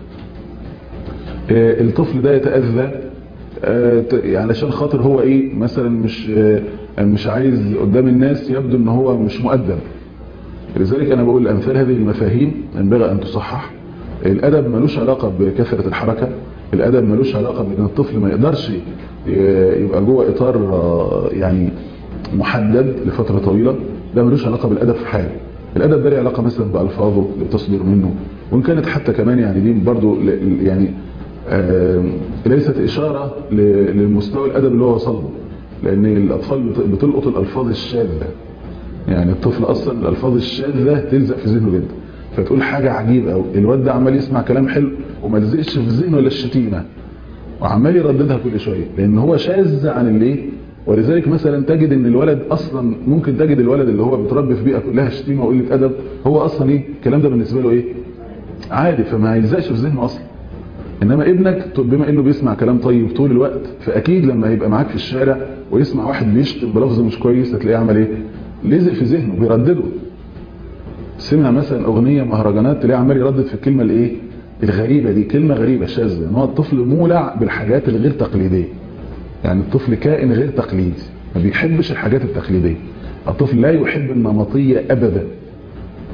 الطفل ده يتاذى علشان خاطر هو ايه مثلا مش مش عايز قدام الناس يبدو ان هو مش مؤدب لذلك انا بقول امثال هذه المفاهيم ينبغي ان تصحح الادب ملوش علاقه بكثره الحركه الادب ملوش علاقه بان الطفل ما يقدرش يبقى جوه اطار يعني محدد لفتره طويله ده ملوش علاقه بالادب في حاجه الادب ده له علاقه مثلا بالفاظه اللي تصدر منه وان كانت حتى كمان يعني دي برضو يعني آه ليست اشاره للمستوى الادب اللي هو وصل له لان الاطفال بتلقط الالفاظ الشاذه يعني الطفل اصلا الالفاظ الشاذه تلزق في ذهنه جدا فتقول حاجه عجيبه قوي الواد ده عمال يسمع كلام حلو وما تزقش في ذهنه الا الشتيمه وعمال يرددها كل شويه لان هو شاذ عن الايه ولذلك مثلا تجد ان الولد اصلا ممكن تجد الولد اللي هو بيتربي في بيئه كلها شتيمه وقله ادب هو اصلا ايه الكلام ده بالنسبه له ايه عادي فما يلزقش في ذهنه اصلا انما ابنك بما انه بيسمع كلام طيب طول الوقت فاكيد لما يبقى معاك في الشارع ويسمع واحد بيشتم بلفظ مش كويس هتلاقيه عمل ايه لزق في ذهنه بيردده سمع مثلا اغنيه مهرجانات تلاقيه عمال يردد في الكلمه الايه الغريبه دي كلمه غريبه شاذه ان هو الطفل مولع بالحاجات الغير تقليديه يعني الطفل كائن غير تقليدي ما بيحبش الحاجات التقليديه الطفل لا يحب النمطيه ابدا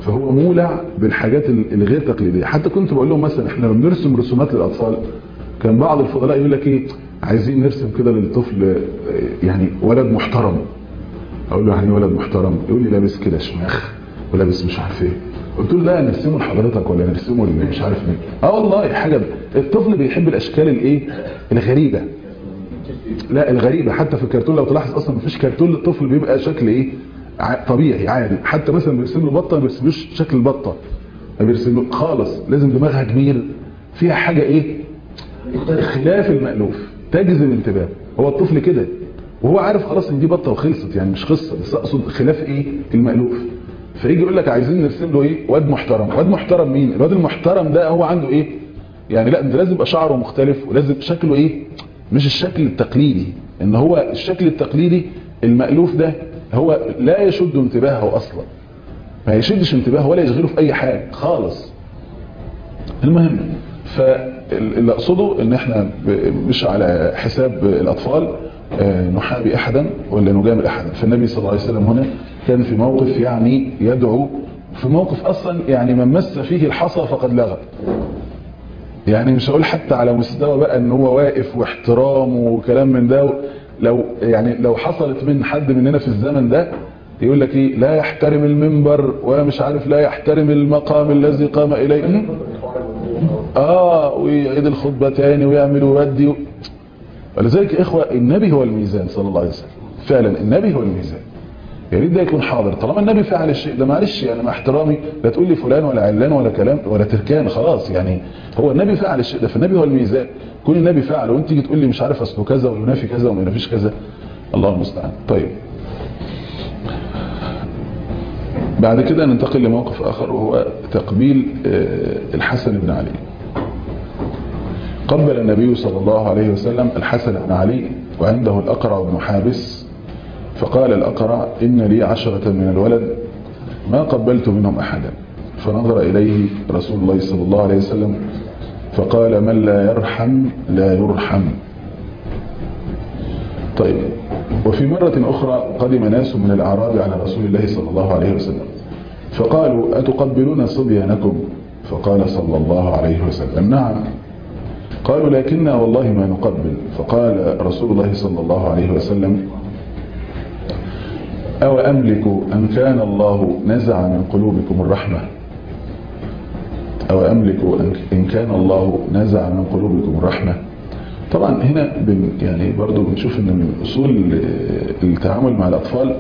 فهو مولع بالحاجات الغير تقليديه حتى كنت بقول لهم مثلا احنا لما بنرسم رسومات للاطفال كان بعض الفضلاء يقول لك ايه عايزين نرسم كده للطفل يعني ولد محترم اقول له يعني ولد محترم يقول لي لابس كده شماخ ولابس مش عارف ايه قلت له لا نرسمه لحضرتك ولا نرسمه مش عارف مين اه والله حاجه الطفل بيحب الاشكال الايه الغريبه لا الغريبه حتى في الكرتون لو تلاحظ اصلا مفيش كرتون للطفل بيبقى شكل ايه طبيعي عادي حتى مثلا بيرسم له بطه ما بيرسملوش شكل البطه ما بيرسم خالص لازم دماغها كبير فيها حاجه ايه خلاف المألوف تجذب انتباه هو الطفل كده وهو عارف خلاص ان دي بطه وخلصت يعني مش قصه بس اقصد خلاف ايه المألوف فيجي يقول لك عايزين نرسم له ايه واد محترم واد محترم مين الواد المحترم ده هو عنده ايه يعني لا انت لازم يبقى شعره مختلف ولازم شكله ايه مش الشكل التقليدي ان هو الشكل التقليدي المألوف ده هو لا يشد انتباهه اصلا ما يشدش انتباهه ولا يشغله في اي حاجه خالص المهم فاللي اقصده ان احنا مش على حساب الاطفال نحابي احدا ولا نجامل احدا فالنبي صلى الله عليه وسلم هنا كان في موقف يعني يدعو في موقف اصلا يعني من مس فيه الحصى فقد لغى يعني مش هقول حتى على مستوى بقى ان هو واقف واحترام وكلام من ده لو يعني لو حصلت من حد مننا في الزمن ده يقول لك ايه لا يحترم المنبر ومش عارف لا يحترم المقام الذي قام اليه اه ويعيد الخطبه تاني ويعمل ويودي و... ولذلك يا اخوه النبي هو الميزان صلى الله عليه وسلم فعلا النبي هو الميزان يا ريت ده يكون حاضر طالما النبي فعل الشيء ده معلش يعني مع احترامي لا تقول لي فلان ولا علان ولا كلام ولا تركان خلاص يعني هو النبي فعل الشيء ده فالنبي هو الميزان كون النبي فعل وانت تيجي تقول لي مش عارف اصله كذا وينافي كذا وما ينافيش كذا الله المستعان طيب بعد كده ننتقل لموقف اخر وهو تقبيل الحسن بن علي قبل النبي صلى الله عليه وسلم الحسن بن علي وعنده الأقرع بن حابس فقال الأقرع إن لي عشرة من الولد ما قبلت منهم أحدا فنظر إليه رسول الله صلى الله عليه وسلم فقال من لا يرحم لا يرحم طيب وفي مرة أخرى قدم ناس من الأعراب على رسول الله صلى الله عليه وسلم فقالوا أتقبلون صبيانكم فقال صلى الله عليه وسلم نعم قالوا لكننا والله ما نقبل فقال رسول الله صلى الله عليه وسلم أو أملك أن كان الله نزع من قلوبكم الرحمة أو أملك إن كان الله نزع من قلوبكم الرحمة طبعا هنا بن يعني برضو بنشوف ان من اصول التعامل مع الاطفال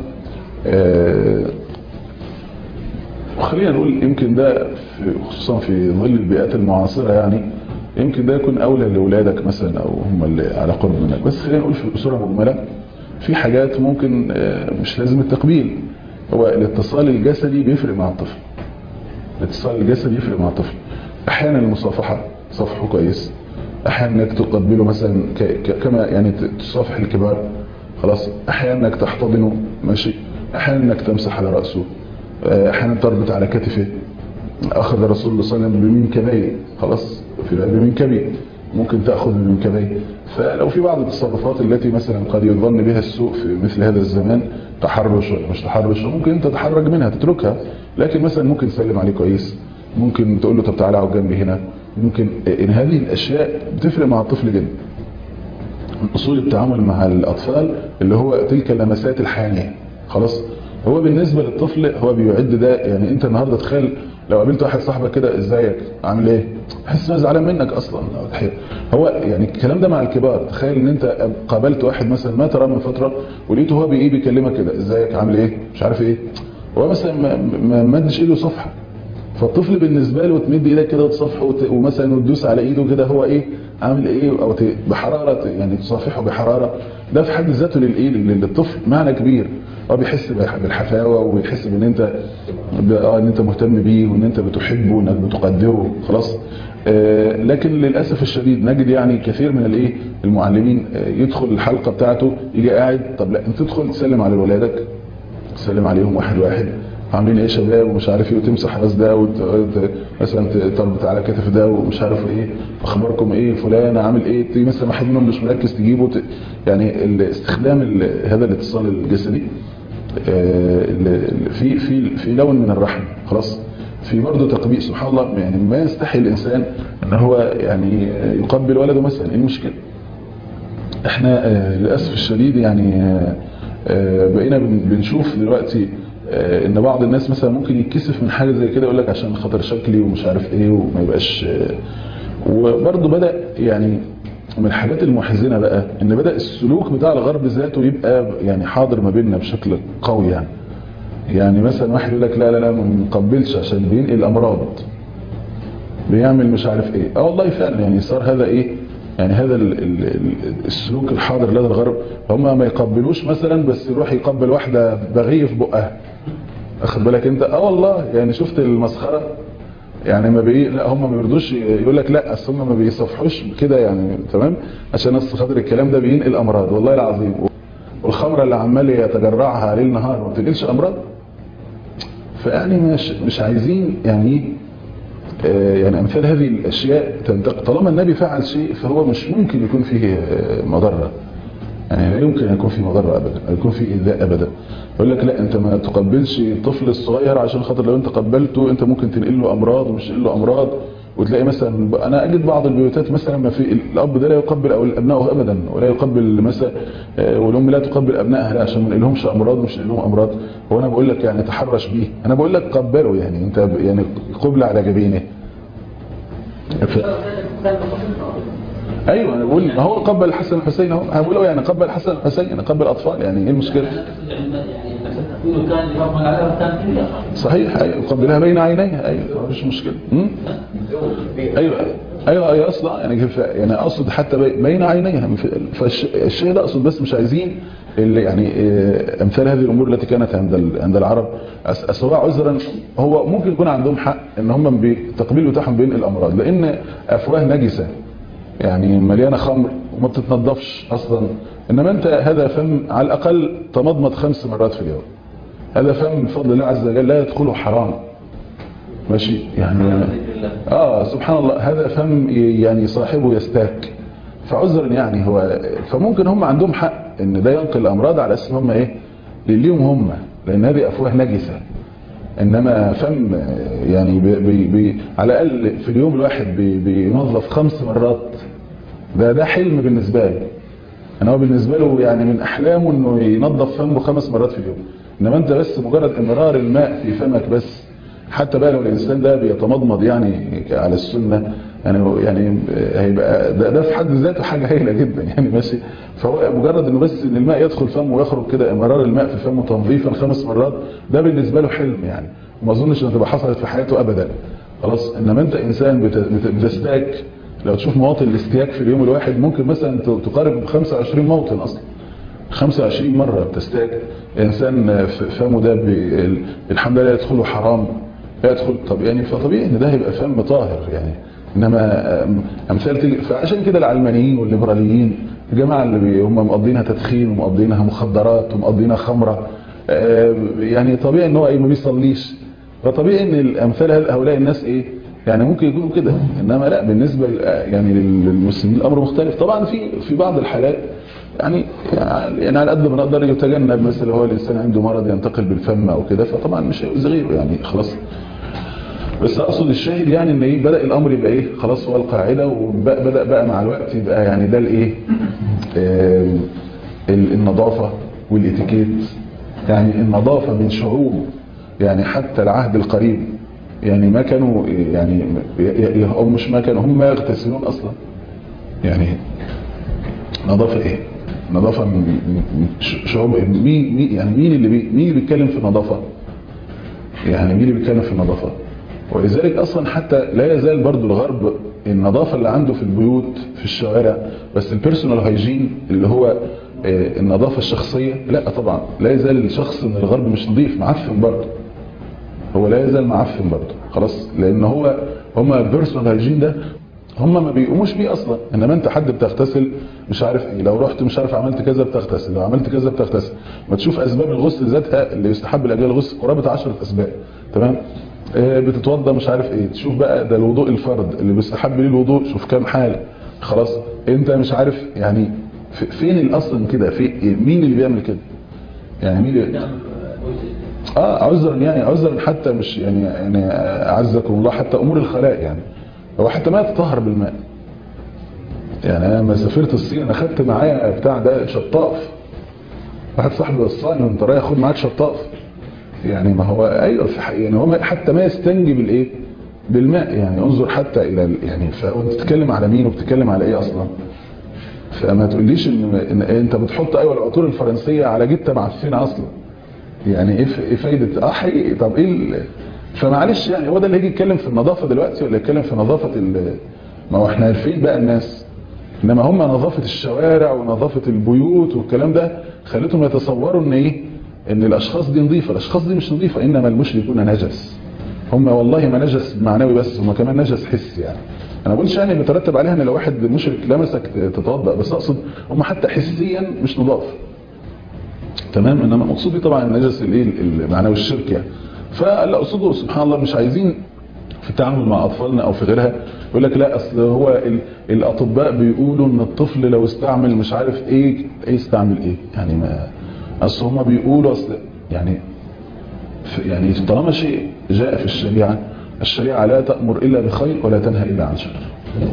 وخلينا نقول يمكن ده خصوصا في ظل البيئات المعاصرة يعني يمكن ده يكون اولى لاولادك مثلا او هم اللي على قرب منك بس خلينا نقول في صورة مجملة في حاجات ممكن مش لازم التقبيل هو الاتصال الجسدي بيفرق مع الطفل الاتصال الجسدي يفرق مع الطفل احيانا المصافحة صفحه كويس احيانا انك تقبله مثلا كما يعني تصافح الكبار خلاص احيانا انك تحتضنه ماشي احيانا انك تمسح على راسه احيانا تربط على كتفه اخذ الرسول صلى الله عليه وسلم بمنكبيه خلاص في بمنكبيه ممكن تاخذ بمنكبيه فلو في بعض التصرفات التي مثلا قد يظن بها السوء في مثل هذا الزمان تحرش ولا مش تحرش ممكن انت تتحرج منها تتركها لكن مثلا ممكن تسلم عليه كويس ممكن تقول له طب تعالى اقعد جنبي هنا ممكن ان هذه الاشياء بتفرق مع الطفل جدا من اصول التعامل مع الاطفال اللي هو تلك اللمسات الحانيه خلاص هو بالنسبه للطفل هو بيعد ده يعني انت النهارده تخيل لو قابلت واحد صاحبك كده ازيك عامل ايه حاسس انه زعلان منك اصلا هو يعني الكلام ده مع الكبار تخيل ان انت قابلت واحد مثلا ما تراه من فتره ولقيته هو بايه بيكلمك كده ازيك عامل ايه مش عارف ايه هو مثلا ما مدش ايده صفحه فالطفل بالنسبه له تمد ايدك كده وتصافحه ومثلا وتدوس على ايده كده هو ايه عامل ايه او بحراره يعني تصافحه بحراره ده في حد ذاته للايه للطفل معنى كبير هو بيحس بالحفاوه وبيحس بان انت اه ان انت مهتم بيه وان انت بتحبه وانك بتقدره خلاص آه لكن للاسف الشديد نجد يعني كثير من الايه المعلمين آه يدخل الحلقه بتاعته يجي قاعد طب لا انت تدخل تسلم على ولادك تسلم عليهم واحد واحد عاملين ايه شباب ومش عارف ايه وتمسح راس ده وت... مثلا تربط على كتف ده ومش عارف ايه اخباركم ايه فلان عامل ايه تيجي مثلا واحد منهم مش مركز تجيبه ت... يعني استخدام ال... هذا الاتصال الجسدي آه في في في لون من الرحمه خلاص في برضه تقبيل سبحان الله يعني ما يستحي الانسان ان هو يعني يقبل ولده مثلا ايه المشكله احنا آه، للاسف الشديد يعني آه، آه، بقينا بن- بنشوف دلوقتي آه، ان بعض الناس مثلا ممكن يتكسف من حاجه زي كده يقول لك عشان خاطر شكلي ومش عارف ايه وما يبقاش آه، وبرضه بدا يعني من الحاجات المحزنه بقى ان بدا السلوك بتاع الغرب ذاته يبقى يعني حاضر ما بيننا بشكل قوي يعني يعني مثلا واحد يقول لك لا لا لا ما نقبلش عشان بينقل امراض بيعمل مش عارف ايه اه والله فعلا يعني صار هذا ايه يعني هذا ال ال ال السلوك الحاضر لدى الغرب هم ما يقبلوش مثلا بس يروح يقبل واحدة بغية في بقها اخد بالك انت اه والله يعني شفت المسخرة يعني ما بي لا هم ما بيرضوش يقول لك لا اصل هم ما بيصفحوش كده يعني تمام عشان اصل خاطر الكلام ده بينقل امراض والله العظيم والخمره اللي عمال يتجرعها ليل نهار ما بتنقلش امراض فيعني مش مش عايزين يعني ايه آه، يعني امثال هذه الاشياء تنتق- طالما النبي فعل شيء فهو مش ممكن يكون فيه آه، مضره يعني لا يمكن أن يكون فيه مضره ابدا أو يكون فيه ايذاء ابدا يقول لك لا انت ما تقبلش الطفل الصغير عشان خاطر لو انت قبلته انت ممكن تنقل له امراض ومش تنقل له امراض وتلاقي مثلا انا اجد بعض البيوتات مثلا ما في الاب ده لا يقبل او ابنائه ابدا ولا يقبل مثلا آه، والام لا تقبل ابنائها لا عشان ما نقلهمش امراض مش نقلهم امراض هو انا بقول لك يعني تحرش بيه انا بقول لك قبله يعني انت ب- يعني قبل على جبينه ف... ايوه انا بقول ما هو قبل الحسن والحسين اهو انا بقول له يعني قبل الحسن والحسين يعني قبل الاطفال يعني ايه المشكله يعني نفس التكوين كان يرغم على كان كبير صحيح ايوه قبلها بين عينيها ايوه مفيش مشكله امم ايوه ايوه ايوه اصلا يعني كيف- يعني اقصد حتى بي- بين عينيها فالشيء ده اقصد بس مش عايزين اللي يعني آه، امثال هذه الامور التي كانت عند ال- عند العرب أس- سواء عذرا هو ممكن يكون عندهم حق ان هم بالتقبيل بتاعهم بين الامراض لان افواه نجسه يعني مليانه خمر وما بتتنضفش اصلا انما انت هذا فم على الاقل تمضمض خمس مرات في اليوم هذا فم بفضل الله عز وجل لا يدخله حرام ماشي يعني اه سبحان الله هذا فم يعني صاحبه يستاك فعذرا يعني هو فممكن هم عندهم حق ان ده ينقل الامراض على اساس هم ايه ليهم هم لان هذه افواه نجسه انما فم يعني بي بي بي على الاقل في اليوم الواحد بي بينظف خمس مرات ده ده حلم بالنسبه له انا هو بالنسبه له يعني من احلامه انه ينظف فمه خمس مرات في اليوم انما انت بس مجرد امرار الماء في فمك بس حتى بقى لو الانسان ده بيتمضمض يعني على السنه يعني يعني هيبقى ده, ده في حد ذاته حاجه هايله جدا يعني ماشي فهو مجرد انه بس ان الماء يدخل فمه ويخرج كده امرار الماء في فمه تنظيفا خمس مرات ده بالنسبه له حلم يعني وما اظنش انها تبقى حصلت في حياته ابدا خلاص انما انت انسان بت- بت- بتستاك لو تشوف مواطن الاستياك في اليوم الواحد ممكن مثلا ت- تقارب 25 موطن اصلا 25 مرة بتستاك إنسان ف- فمه ده ب- الحمد لله يدخله حرام يدخل طب يعني فطبيعي ان ده هيبقى فم طاهر يعني انما أم- امثال تيجي فعشان كده العلمانيين والليبراليين الجماعه اللي بي- هم مقضينها تدخين ومقضينها مخدرات ومقضينها خمره آه، يعني طبيعي ان هو ايه ما بيصليش فطبيعي ان الامثال هل- هؤلاء الناس ايه يعني ممكن يكونوا كده انما لا بالنسبه ل- يعني لل- للمسلمين الامر مختلف طبعا في في بعض الحالات يعني يعني على قد ما نقدر يتجنب مثلا هو الانسان عنده مرض ينتقل بالفم او كده فطبعا مش هيؤذي غيره يعني خلاص بس اقصد الشاهد يعني ان ايه بدا الامر يبقى ايه خلاص هو القاعده وبدا بقى مع الوقت يبقى يعني ده الايه آم، ال- النظافه والاتيكيت يعني النظافه من شعوب يعني حتى العهد القريب يعني ما كانوا يعني ي- ي- او مش ما كانوا هم ما يغتسلون اصلا يعني نظافه ايه نظافه من من- من ش- شعوب مين مين- يعني مين اللي بي مين اللي بيتكلم في النظافه يعني مين اللي بيتكلم في النظافه ولذلك اصلا حتى لا يزال برضو الغرب النظافه اللي عنده في البيوت في الشوارع بس البيرسونال هايجين اللي هو آه، النظافه الشخصيه لا طبعا لا يزال الشخص من الغرب مش نظيف معفن برضه هو لا يزال معفن برضه خلاص لان هو هما البيرسونال هايجين ده هم ما بيقوموش بيه اصلا انما انت حد بتغتسل مش عارف ايه لو رحت مش عارف عملت كذا بتغتسل لو عملت كذا بتغتسل ما تشوف اسباب الغسل ذاتها اللي يستحب لاجل الغسل قرابه 10 اسباب تمام آه، بتتوضى مش عارف ايه تشوف بقى ده الوضوء الفرد اللي بيستحب ليه الوضوء شوف كام حاله خلاص انت مش عارف يعني في- فين الاصلا كده في مين اللي بيعمل كده يعني مين اللي اه عذرا يعني عذرا حتى مش يعني يعني اعزكم الله حتى امور الخلاء يعني هو حتى ما يتطهر بالماء يعني انا لما سافرت الصين انا خدت معايا بتاع ده شطاف واحد صاحبي وصاني وانت رايح خد معاك شطاف يعني ما هو ايوه في حقيقة يعني هو حتى ما يستنجي بالايه بالماء يعني انظر حتى الى ال- يعني فانت بتتكلم على مين وبتتكلم على ايه اصلا فما تقوليش ان, إن انت بتحط ايوه العطور الفرنسيه على جته معفنه اصلا يعني ايه ف- ايه فايده اه حقيقي طب ايه ال- فمعلش يعني هو ده اللي هيجي يتكلم في النظافه دلوقتي ولا يتكلم في نظافه ال- ما هو احنا عارفين بقى الناس انما هم نظافه الشوارع ونظافه البيوت والكلام ده خلتهم يتصوروا ان ايه ان الاشخاص دي نظيفه الاشخاص دي مش نظيفه انما المشركون نجس هم والله ما نجس معنوي بس هم كمان نجس حسي يعني انا بقولش يعني بيترتب عليها ان لو واحد مشرك لمسك تتوضا بس اقصد هم حتى حسيا مش نضاف تمام انما مقصودي طبعا النجس الايه المعنوي الشرك يعني فاللي اقصده سبحان الله مش عايزين في التعامل مع اطفالنا او في غيرها يقول لك لا اصل هو ال- الاطباء بيقولوا ان الطفل لو استعمل مش عارف ايه ايه استعمل ايه يعني ما اصل هم بيقولوا اصل يعني ف- يعني طالما شيء جاء في الشريعه الشريعه لا تامر الا بخير ولا تنهى الا عن شر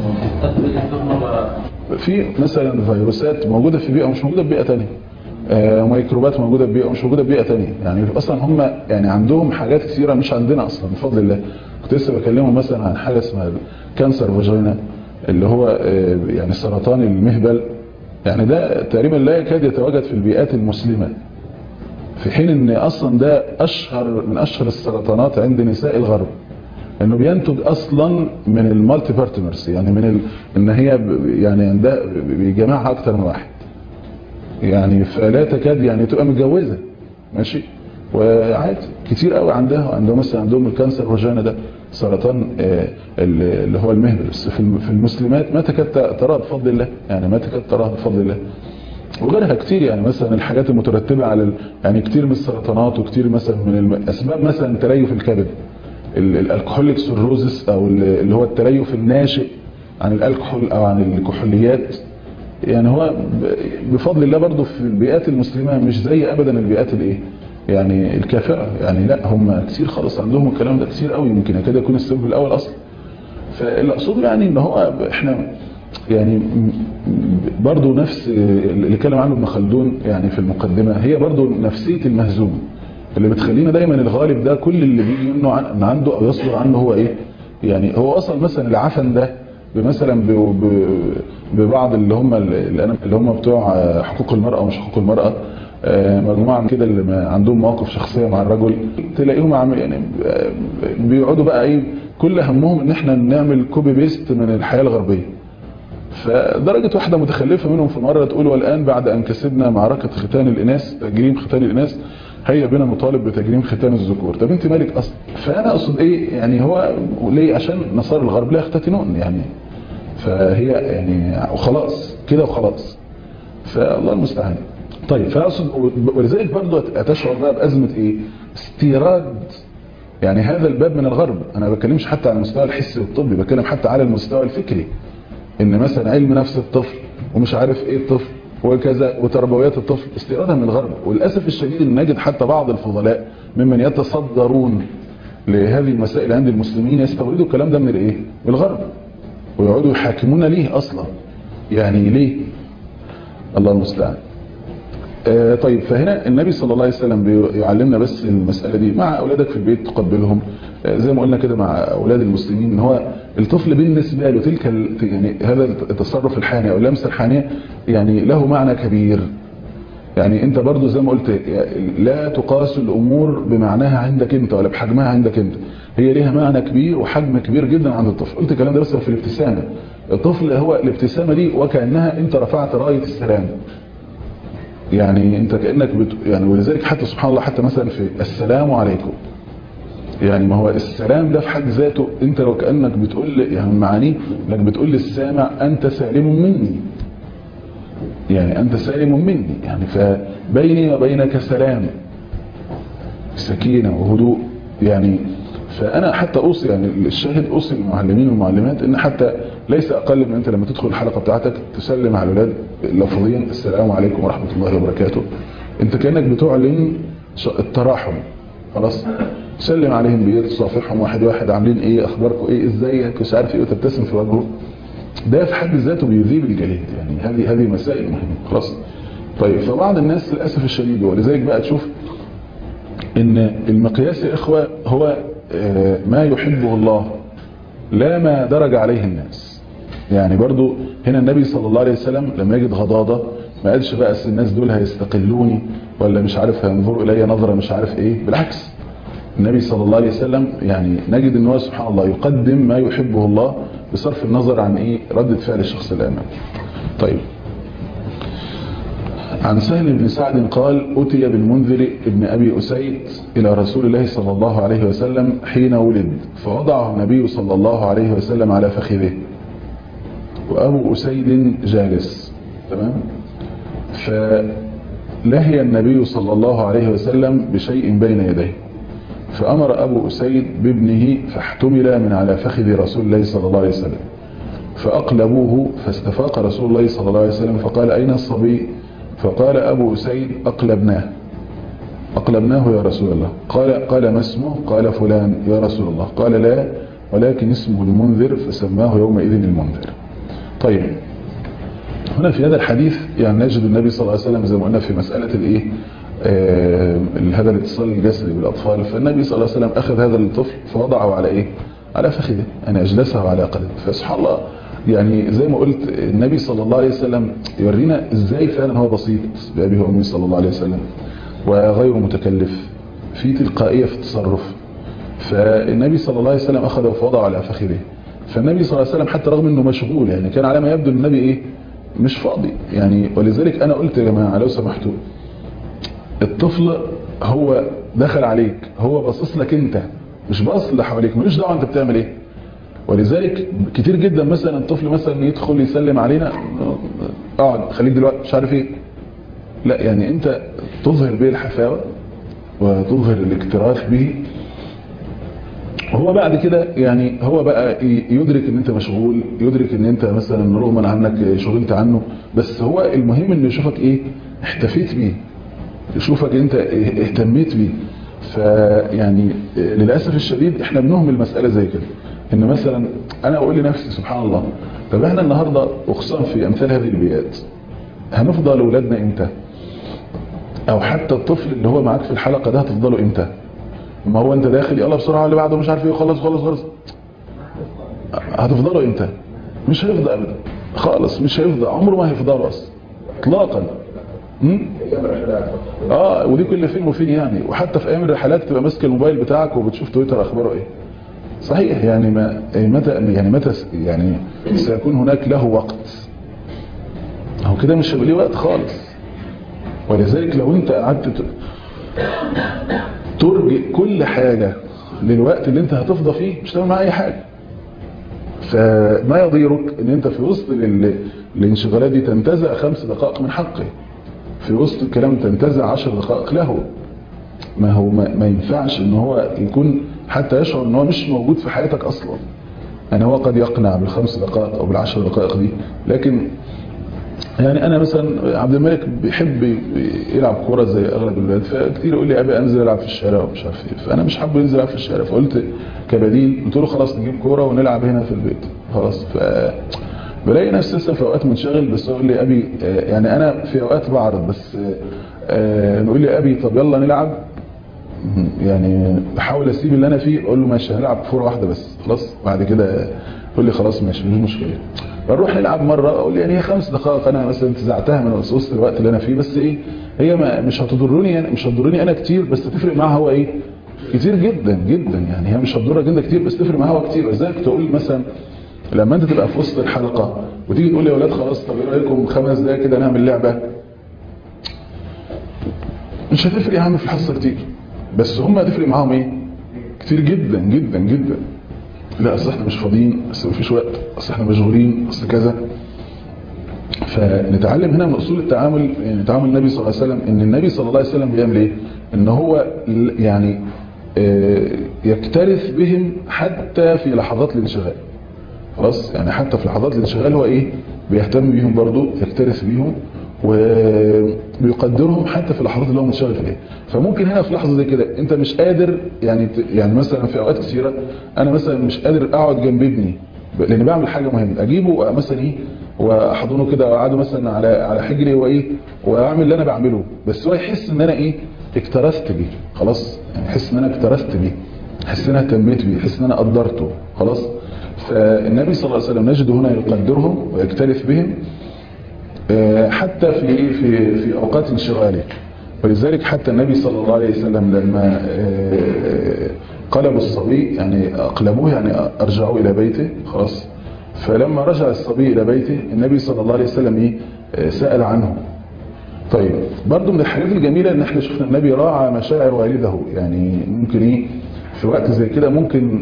في مثلا فيروسات موجودة في بيئة ومش موجودة في بيئة تانية آه، ميكروبات موجودة في بيئة ومش موجودة في بيئة تانية يعني أصلا هم يعني عندهم حاجات كثيرة مش عندنا أصلا بفضل الله كنت لسه بكلمهم مثلا عن حاجة اسمها كانسر فاجينا اللي هو آه، يعني سرطان المهبل يعني ده تقريبا لا يكاد يتواجد في البيئات المسلمة في حين ان اصلا ده اشهر من اشهر السرطانات عند نساء الغرب انه بينتج اصلا من المالتي بارتنرز يعني من ال... ان هي ب- يعني عندها بيجمعها اكتر من واحد يعني فلا تكاد يعني تبقى متجوزه ماشي وعادي كتير قوي عندها عندهم مثلا عندهم الكانسر فاجينا ده سرطان آه، ال- اللي هو المهبل بس في الم- في المسلمات ما تكاد تراها بفضل الله يعني ما تكاد تراها بفضل الله وغيرها كتير يعني مثلا الحاجات المترتبة على ال... يعني كتير من السرطانات وكتير مثلا من الم... أسباب مثلا تليف الكبد ال- الالكحوليك سيروزس او ال- اللي هو التليف الناشئ عن الالكحول او عن الكحوليات يعني هو ب- بفضل الله برضو في البيئات المسلمة مش زي ابدا البيئات الايه يعني الكافرة يعني لا هم كتير خالص عندهم الكلام ده كتير قوي يمكن يكاد يكون السبب الاول اصلا فاللي اقصده يعني ان هو احنا يعني م- م- برضو نفس اللي اتكلم عنه ابن خلدون يعني في المقدمة هي برضو نفسية المهزوم اللي بتخلينا دايما الغالب ده كل اللي بيجي منه عن- عنده او يصدر عنه هو ايه يعني هو اصلا مثلا العفن ده مثلا ب- ب- ببعض اللي هم اللي أنا- اللي هم بتوع حقوق المرأة ومش حقوق المرأة آه، مجموعة من كده اللي ما عندهم مواقف شخصية مع الرجل تلاقيهم عم يعني آه، بيقعدوا بقى ايه كل همهم ان احنا نعمل كوبي بيست من الحياة الغربية فدرجة واحدة متخلفة منهم في مرة تقول والآن بعد أن كسبنا معركة ختان الإناث تجريم ختان الإناث هيا بنا نطالب بتجريم ختان الذكور طب انت مالك أصلا فأنا أقصد إيه يعني هو ليه عشان نصارى الغرب لا يختتنون يعني فهي يعني وخلاص كده وخلاص فالله المستعان طيب فأقصد ولذلك برضه أتشعر بقى بأزمة إيه استيراد يعني هذا الباب من الغرب أنا ما بتكلمش حتى على المستوى الحسي والطبي بتكلم حتى على المستوى الفكري ان مثلا علم نفس الطفل ومش عارف ايه الطفل وكذا وتربويات الطفل استيرادها من الغرب وللاسف الشديد ان نجد حتى بعض الفضلاء ممن يتصدرون لهذه المسائل عند المسلمين يستوردوا الكلام ده من الايه من الغرب ويقعدوا يحاكمون ليه اصلا يعني ليه الله المستعان آه طيب فهنا النبي صلى الله عليه وسلم بيعلمنا بس المسألة دي مع أولادك في البيت تقبلهم آه زي ما قلنا كده مع أولاد المسلمين ان هو الطفل بالنسبة له تلك ال- يعني هذا التصرف الحاني أو اللمسة الحانية يعني له معنى كبير يعني انت برضو زي ما قلت لا تقاس الأمور بمعناها عندك انت ولا بحجمها عندك انت هي ليها معنى كبير وحجم كبير جدا عند الطفل قلت الكلام ده بس في الابتسامة الطفل هو الابتسامة دي وكأنها انت رفعت راية السلام يعني انت كأنك بت... يعني ولذلك حتى سبحان الله حتى مثلا في السلام عليكم يعني ما هو السلام ده في حد ذاته انت لو كأنك بتقول يعني معانيه انك بتقول للسامع انت سالم مني يعني انت سالم مني يعني فبيني وبينك سلام سكينة وهدوء يعني فأنا حتى أوصي يعني الشاهد أوصي المعلمين والمعلمات إن حتى ليس أقل من أنت لما تدخل الحلقة بتاعتك تسلم على الأولاد لفظيا السلام عليكم ورحمة الله وبركاته أنت كأنك بتعلن التراحم خلاص سلم عليهم بيد تصافحهم واحد واحد عاملين ايه اخباركم ايه ازيك مش عارف ايه وتبتسم في وجهه ده في حد ذاته بيذيب الجليد يعني هذه هذه مسائل مهمه خلاص طيب فبعض الناس للاسف الشديد ولذلك بقى تشوف ان المقياس يا اخوه هو آه، ما يحبه الله لا ما درج عليه الناس يعني برضو هنا النبي صلى الله عليه وسلم لما يجد غضاضة ما قالش بقى أصل الناس دول هيستقلوني ولا مش عارف هينظروا إلي نظرة مش عارف ايه بالعكس النبي صلى الله عليه وسلم يعني نجد ان هو سبحان الله يقدم ما يحبه الله بصرف النظر عن ايه ردة فعل الشخص الامام طيب عن سهل بن سعد قال أتي بالمنذر ابن أبي أسيد إلى رسول الله صلى الله عليه وسلم حين ولد فوضعه النبي صلى الله عليه وسلم على فخذه وأبو أسيد جالس تمام فلهي النبي صلى الله عليه وسلم بشيء بين يديه فأمر أبو أسيد بابنه فاحتمل من على فخذ رسول الله صلى الله عليه وسلم فأقلبوه فاستفاق رسول الله صلى الله عليه وسلم فقال أين الصبي فقال أبو أسيد أقلبناه أقلبناه يا رسول الله قال قال ما اسمه قال فلان يا رسول الله قال لا ولكن اسمه المنذر فسماه يومئذ المنذر طيب هنا في هذا الحديث يعني نجد النبي صلى الله عليه وسلم زي ما قلنا في مسألة الايه آه هذا الاتصال الجسدي بالاطفال فالنبي صلى الله عليه وسلم اخذ هذا الطفل فوضعه على ايه على فخذه يعني اجلسه على قدمه فسبحان الله يعني زي ما قلت النبي صلى الله عليه وسلم يورينا ازاي فعلا هو بسيط بأبيه وأمه صلى الله عليه وسلم وغير متكلف في تلقائية في التصرف فالنبي صلى الله عليه وسلم أخذه فوضعه على فخذه فالنبي صلى الله عليه وسلم حتى رغم أنه مشغول يعني كان على ما يبدو النبي إيه مش فاضي يعني ولذلك أنا قلت يا جماعة لو سمحتوا الطفل هو دخل عليك هو باصص لك انت مش باصص اللي حواليك ملوش دعوه انت بتعمل ايه ولذلك كتير جدا مثلا الطفل مثلا يدخل يسلم علينا اقعد خليك دلوقتي مش عارف ايه لا يعني انت تظهر به الحفاوه وتظهر الاكتراث به هو بعد كده يعني هو بقى يدرك ان انت مشغول يدرك ان انت مثلا رغما عنك شغلت عنه بس هو المهم انه يشوفك ايه احتفيت بيه يشوفك انت اهتميت بيه فيعني للأسف الشديد احنا بنهمل مسألة زي كده ان مثلا انا اقول لنفسي سبحان الله طب احنا النهاردة وخصوصا في امثال هذه البيئات هنفضل اولادنا امتى او حتى الطفل اللي هو معاك في الحلقة ده هتفضله امتى ما هو انت داخل يلا بسرعة اللي بعده مش عارف ايه خلص خلص خلص هتفضله امتى مش هيفضى ابدا خالص مش هيفضى عمره ما هيفضله اصلا اطلاقا اه ودي كل فين وفين يعني وحتى في ايام الرحلات تبقى ماسك الموبايل بتاعك وبتشوف تويتر اخباره ايه صحيح يعني ما متى يعني متى يعني سيكون هناك له وقت هو كده مش هيبقى ليه وقت خالص ولذلك لو انت قعدت ترجئ كل حاجة للوقت اللي انت هتفضى فيه مش هتعمل معاه اي حاجة فما يضيرك ان انت في وسط الانشغالات دي تنتزع خمس دقائق من حقه في وسط الكلام تنتزع عشر دقائق له ما هو ما, ما ينفعش ان هو يكون حتى يشعر ان هو مش موجود في حياتك اصلا يعني هو قد يقنع بالخمس دقائق او بالعشر دقائق دي لكن يعني انا مثلا عبد الملك بيحب يلعب كوره زي اغلب الولاد فكتير يقول لي ابي انزل العب في الشارع ومش عارف ايه فانا مش حابب ينزل العب في الشارع فقلت كبديل قلت له خلاص نجيب كوره ونلعب هنا في البيت خلاص ف بلاقي نفسي لسه في اوقات منشغل بس يقول لي ابي يعني انا في اوقات بعرض بس نقول لي ابي طب يلا نلعب يعني بحاول اسيب اللي انا فيه اقول له ماشي هنلعب فوره واحده بس خلاص بعد كده يقول لي خلاص ماشي مش مشكله بنروح نلعب مره اقول لي يعني هي خمس دقائق انا مثلا انتزعتها من وسط الوقت اللي انا فيه بس ايه هي ما مش هتضرني يعني مش هتضرني انا كتير بس تفرق معاه هو ايه كتير جدا جدا يعني هي مش هتضرك انت كتير بس تفرق معاه هو كتير ازاي تقول مثلا لما انت تبقى في وسط الحلقة وتيجي تقول يا ولاد خلاص طب ايه رايكم خمس دقايق كده نعمل لعبة مش هتفرق يا عم في الحصة كتير بس هم هتفرق معاهم ايه كتير جدا جدا جدا لا اصل احنا مش فاضيين اصل مفيش وقت اصل احنا مشغولين اصل كذا فنتعلم هنا من اصول التعامل يعني تعامل النبي صلى الله عليه وسلم ان النبي صلى الله عليه وسلم بيعمل ايه ان هو يعني يكترث بهم حتى في لحظات الانشغال خلاص يعني حتى في لحظات الانشغال هو ايه بيهتم بيهم برضو يكترث بيهم وبيقول بيقدرهم حتى في اللحظات اللي هو منشغل فيها فممكن هنا في لحظه زي كده انت مش قادر يعني يعني مثلا في اوقات كثيره انا مثلا مش قادر اقعد جنب ابني لان بعمل حاجه مهمه اجيبه مثلا ايه واحضنه كده واقعده مثلا على على حجري وايه واعمل اللي انا بعمله بس هو يحس ان انا ايه اكترثت بيه خلاص يعني يحس ان انا اكترثت بيه يحس ان انا اهتميت بيه يحس ان انا قدرته خلاص فالنبي صلى الله عليه وسلم نجد هنا يقدرهم ويكترث بهم حتى في في في اوقات انشغاله ولذلك حتى النبي صلى الله عليه وسلم لما قلبوا الصبي يعني اقلبوه يعني ارجعوه الى بيته خلاص فلما رجع الصبي الى بيته النبي صلى الله عليه وسلم ايه سال عنه طيب برضو من الحاجات الجميله ان احنا شفنا النبي راعى مشاعر والده يعني ممكن ايه في وقت زي كده ممكن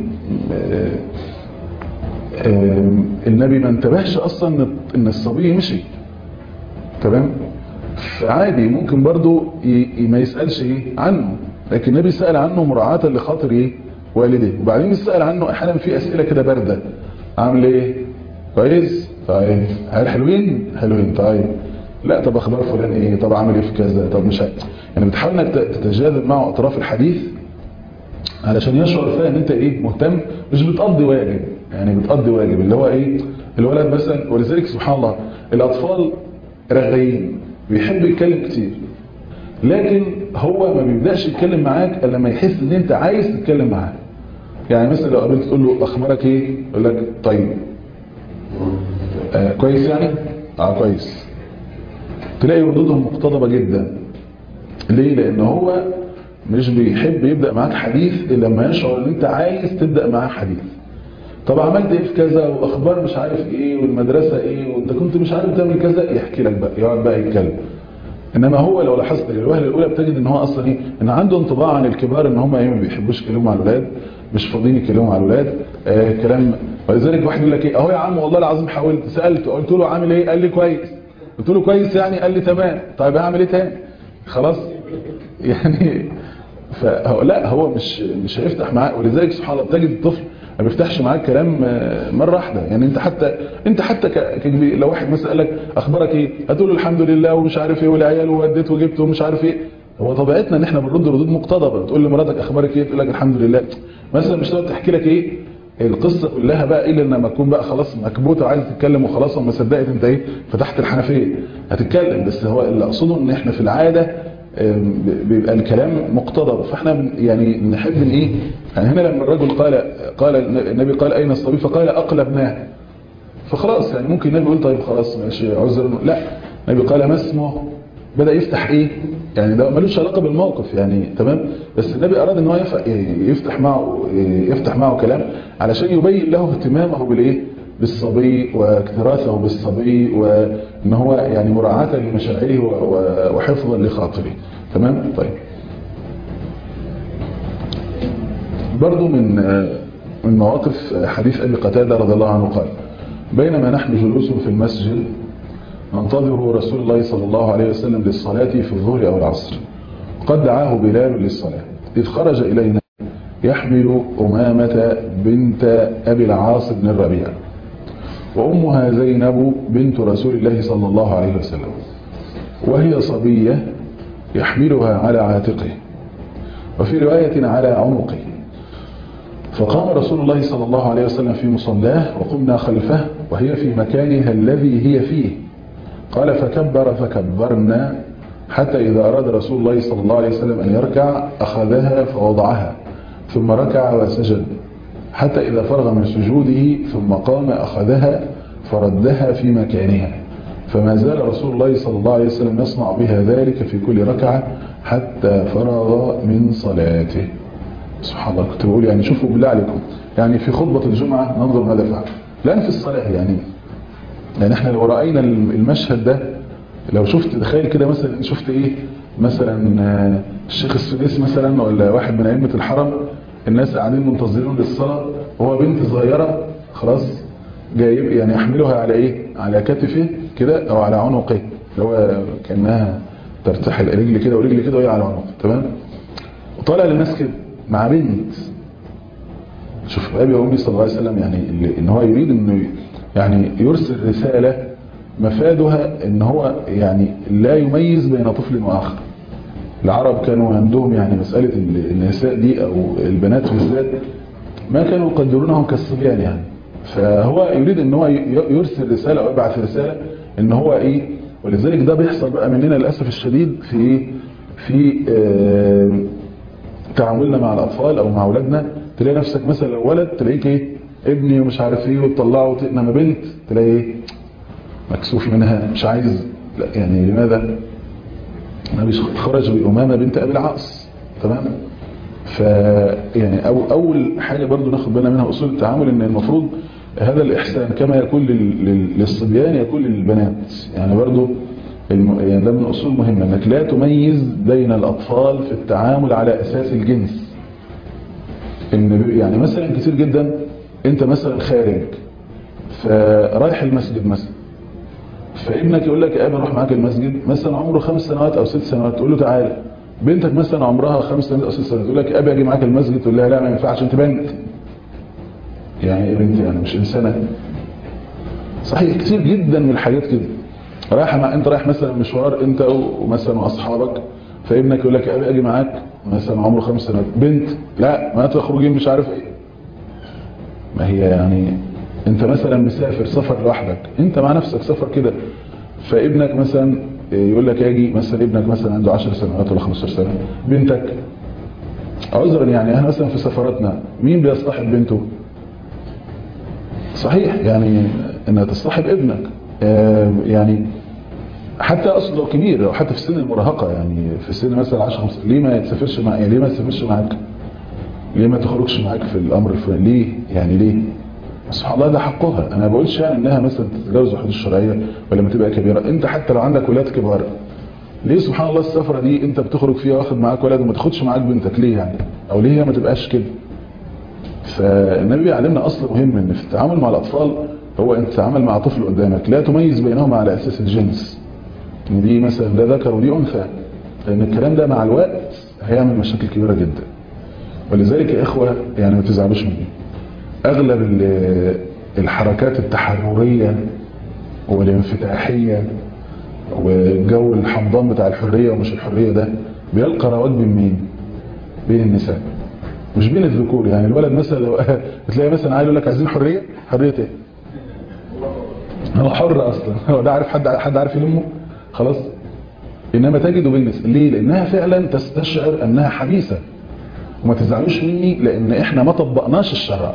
النبي ما انتبهش اصلا ان الصبي مشي تمام فعادي ممكن برضو ما يسألش ايه عنه لكن النبي سأل عنه مراعاة لخاطر ايه والده وبعدين يسأل عنه احيانا في اسئلة كده باردة عامل ايه كويس طيب هل حلوين حلوين طيب لا طب اخبار فلان ايه طب عامل ايه في كذا طب مش يعني بتحاول انك تتجاذب معه اطراف الحديث علشان يشعر فيها ان انت ايه مهتم مش بتقضي واجب يعني بتقضي واجب اللي هو ايه الولد مثلا ولذلك سبحان الله الاطفال رغايين بيحب يتكلم كتير لكن هو ما بيبداش يتكلم معاك الا لما يحس ان انت عايز تتكلم معاه يعني مثلا لو قابلت تقول له اخبارك ايه يقول لك طيب آه كويس يعني اه كويس تلاقي ردودهم مقتضبه جدا ليه لان هو مش بيحب يبدا معاك حديث الا لما يشعر ان انت عايز تبدا معاه حديث طب عملت ايه في كذا واخبار مش عارف ايه والمدرسة ايه وانت كنت مش عارف تعمل كذا يحكي لك بقى يقعد بقى يتكلم انما هو لو لاحظت الوهله الاولى بتجد ان هو اصلا ايه ان عنده انطباع عن الكبار ان هم ايه ما بيحبوش يتكلموا مع الاولاد مش فاضيين يتكلموا مع الاولاد آه كلام ولذلك واحد يقول لك ايه اهو يا عم والله العظيم حاولت سالته قلت له عامل ايه قال لي كويس قلت له كويس يعني قال لي تمام طيب هعمل ايه تاني خلاص يعني فلا هو مش مش هيفتح معاه ولذلك سبحان الله بتجد الطفل ما بيفتحش معاك كلام مرة واحدة يعني انت حتى انت حتى ككبير لو واحد مثلا قال لك اخبارك ايه هتقول له الحمد لله ومش عارف ايه والعيال ووديت وجبت ومش عارف ايه هو طبيعتنا ان احنا بنرد ردود مقتضبه تقول لمراتك اخبارك ايه تقول لك الحمد لله مثلا مش تقعد تحكي لك ايه القصة كلها بقى الا لما تكون بقى خلاص مكبوته وعايز تتكلم وخلاص وما صدقت انت ايه فتحت الحنفيه هتتكلم بس هو اللي اقصده ان احنا في العاده بيبقى الكلام مقتضب فاحنا يعني نحب ان ايه يعني هنا لما الرجل قال قال النبي قال اين الصبي فقال اقلبناه فخلاص يعني ممكن النبي يقول طيب خلاص ماشي عذر لا النبي قال ما اسمه بدا يفتح ايه يعني ده ملوش علاقه بالموقف يعني تمام بس النبي اراد ان هو يفتح معه يفتح معه كلام علشان يبين له اهتمامه بالايه بالصبي واكتراثه بالصبي وان هو يعني مراعاة لمشاعره وحفظا لخاطره تمام طيب برضو من من مواقف حديث ابي قتاده رضي الله عنه قال بينما نحن جلوس في المسجد ننتظر رسول الله صلى الله عليه وسلم للصلاة في الظهر أو العصر قد دعاه بلال للصلاة إذ خرج إلينا يحمل أمامة بنت أبي العاص بن الربيع وأمها زينب بنت رسول الله صلى الله عليه وسلم وهي صبية يحملها على عاتقه وفي رواية على عنقه فقام رسول الله صلى الله عليه وسلم في مصلاه وقمنا خلفه وهي في مكانها الذي هي فيه قال فكبر فكبرنا حتى إذا أراد رسول الله صلى الله عليه وسلم أن يركع أخذها فوضعها ثم ركع وسجد حتى إذا فرغ من سجوده ثم قام أخذها فردها في مكانها فما زال رسول الله صلى الله عليه وسلم يصنع بها ذلك في كل ركعة حتى فرغ من صلاته سبحان الله كنت بقول يعني شوفوا بالله عليكم يعني في خطبة الجمعة ننظر ماذا فعل لأن في الصلاة يعني يعني احنا لو رأينا المشهد ده لو شفت تخيل كده مثلا شفت ايه مثلا الشيخ السديس مثلا ولا واحد من ائمه الحرم الناس قاعدين منتظرين للصلاة وهو بنت صغيرة خلاص جايب يعني يحملها على ايه على كتفه كده او على عنقه اللي هو كانها ترتحل رجل كده ورجل كده وهي على عنقه تمام وطالع للناس كده مع بنت شوف ابي وامي صلى الله عليه وسلم يعني ان هو يريد انه يعني يرسل رسالة مفادها ان هو يعني لا يميز بين طفل واخر العرب كانوا عندهم يعني مسألة النساء دي او البنات بالذات ما كانوا يقدرونهم كالصبيان يعني فهو يريد ان هو يرسل رسالة او يبعث رسالة ان هو ايه ولذلك ده بيحصل بقى مننا للأسف الشديد في في آه تعاملنا مع الأطفال أو مع أولادنا تلاقي نفسك مثلا لو ولد تلاقيك ايه ابني ومش عارف ايه وتطلعه انما بنت تلاقي ايه مكسوف منها مش عايز لا يعني لماذا النبي خرج بأمامة بنت أبي العاص تمام ف يعني أو أول حاجة برضو ناخد بالنا منها أصول التعامل إن المفروض هذا الإحسان كما يكون للصبيان يكون للبنات يعني برضو الم... يعني ده من أصول مهمة أنك لا تميز بين الأطفال في التعامل على أساس الجنس إن يعني مثلا كتير جدا أنت مثلا خارج فرايح المسجد مثلا فابنك يقول لك يا ابني روح معاك المسجد مثلا عمره خمس سنوات او ست سنوات تقول له تعالى بنتك مثلا عمرها خمس سنوات او ست سنوات تقول لك يا ابي اجي معاك المسجد تقول لها لا ما ينفعش انت بنت يعني ايه بنت يعني مش انسانه صحيح كتير جدا من الحاجات كده رايح مع انت رايح مثلا مشوار انت ومثلا واصحابك فابنك يقول لك يا ابي اجي معاك مثلا عمره خمس سنوات بنت لا ما تخرجين مش عارف ايه ما هي يعني انت مثلا مسافر سفر لوحدك انت مع نفسك سفر كده فابنك مثلا يقول لك اجي مثلا ابنك مثلا عنده 10 سنوات ولا 15 سنه بنتك عذرا يعني احنا مثلا في سفراتنا مين بيصطحب بنته صحيح يعني انها تصطحب ابنك آه يعني حتى اصله لو كبير او حتى في سن المراهقه يعني في سن مثلا 10 15 ليه ما تسافرش مع يعني ليه ما تسافرش معاك ليه ما تخرجش معاك في الامر الفلاني ليه يعني ليه سبحان الله ده حقها انا ما بقولش يعني انها مثلا تتجاوز الحدود الشرعيه ولا ما تبقى كبيره انت حتى لو عندك ولاد كبار ليه سبحان الله السفره دي انت بتخرج فيها واخد معاك ولد وما تاخدش معاك بنتك ليه يعني او ليه هي ما تبقاش كده فالنبي بيعلمنا اصل مهم ان في التعامل مع الاطفال هو انت تتعامل مع طفل قدامك لا تميز بينهم على اساس الجنس ان دي مثلا ده ذكر ودي انثى لان الكلام ده مع الوقت هيعمل مشاكل كبيره جدا ولذلك يا اخوه يعني ما تزعلوش مني اغلب الحركات التحررية والانفتاحية والجو الحمضان بتاع الحرية ومش الحرية ده بيلقى رواج بين مين بين النساء مش بين الذكور يعني الولد مثلا لو بتلاقي مثلا عايز يقول لك عايزين حرية حرية ايه هو حر اصلا هو ده عارف حد حد عارف يلمه خلاص انما تجده بين النساء ليه لانها فعلا تستشعر انها حبيسة وما تزعلوش مني لان احنا ما طبقناش الشرع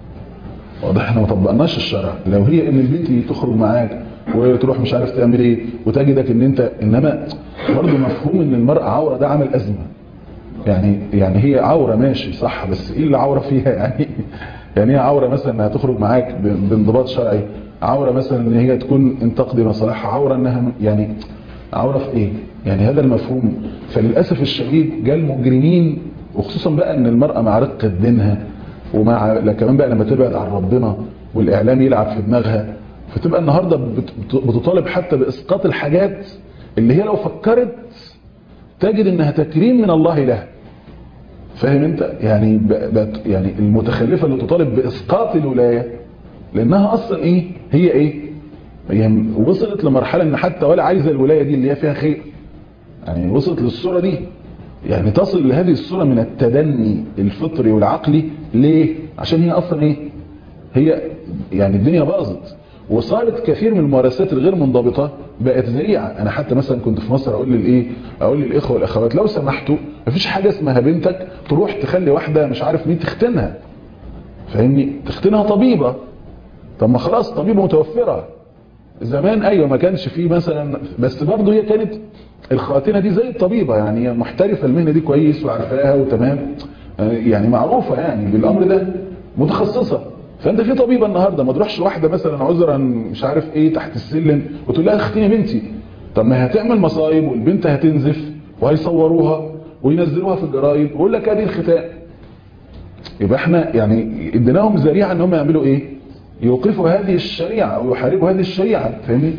واضح احنا ما طبقناش الشرع لو هي ان البنت تخرج معاك وتروح مش عارف تعمل ايه وتجدك ان انت انما برضه مفهوم ان المرأة عورة ده عمل ازمة يعني يعني هي عورة ماشي صح بس ايه اللي عورة فيها يعني يعني هي عورة مثلا انها تخرج معاك بانضباط شرعي عورة مثلا ان هي تكون ان تقضي مصالحها عورة انها يعني عورة في ايه يعني هذا المفهوم فللأسف الشديد جاء المجرمين وخصوصا بقى ان المرأة مع رقة دينها ومع كمان بقى لما تبعد عن ربنا والاعلام يلعب في دماغها فتبقى النهاردة بتطالب حتى باسقاط الحاجات اللي هي لو فكرت تجد انها تكريم من الله لها فاهم انت يعني بقت يعني المتخلفة اللي تطالب باسقاط الولاية لانها اصلا ايه هي ايه يعني وصلت لمرحلة ان حتى ولا عايزة الولاية دي اللي هي فيها خير يعني وصلت للصورة دي يعني تصل لهذه الصورة من التدني الفطري والعقلي ليه عشان هي اصلا ايه هي يعني الدنيا باظت وصارت كثير من الممارسات الغير منضبطة بقت ذريعة انا حتى مثلا كنت في مصر اقول للايه اقول للاخوه والاخوات لو سمحتوا مفيش حاجة اسمها بنتك تروح تخلي واحدة مش عارف مين تختنها فاهمني تختنها طبيبة طب ما خلاص طبيبة متوفرة زمان ايوه ما كانش فيه مثلا بس برضه هي كانت الخاتنة دي زي الطبيبة يعني محترفة المهنة دي كويس وعارفاها وتمام يعني معروفة يعني بالامر ده متخصصة فانت في طبيبة النهاردة ما تروحش واحدة مثلا عذرا مش عارف ايه تحت السلم وتقول لها اختي يا بنتي طب ما هتعمل مصايب والبنت هتنزف وهيصوروها وينزلوها في الجرايد ويقول لك ادي الختان يبقى احنا يعني اديناهم ذريعه ان هم يعملوا ايه يوقفوا هذه الشريعه او يحاربوا هذه الشريعه فاهمني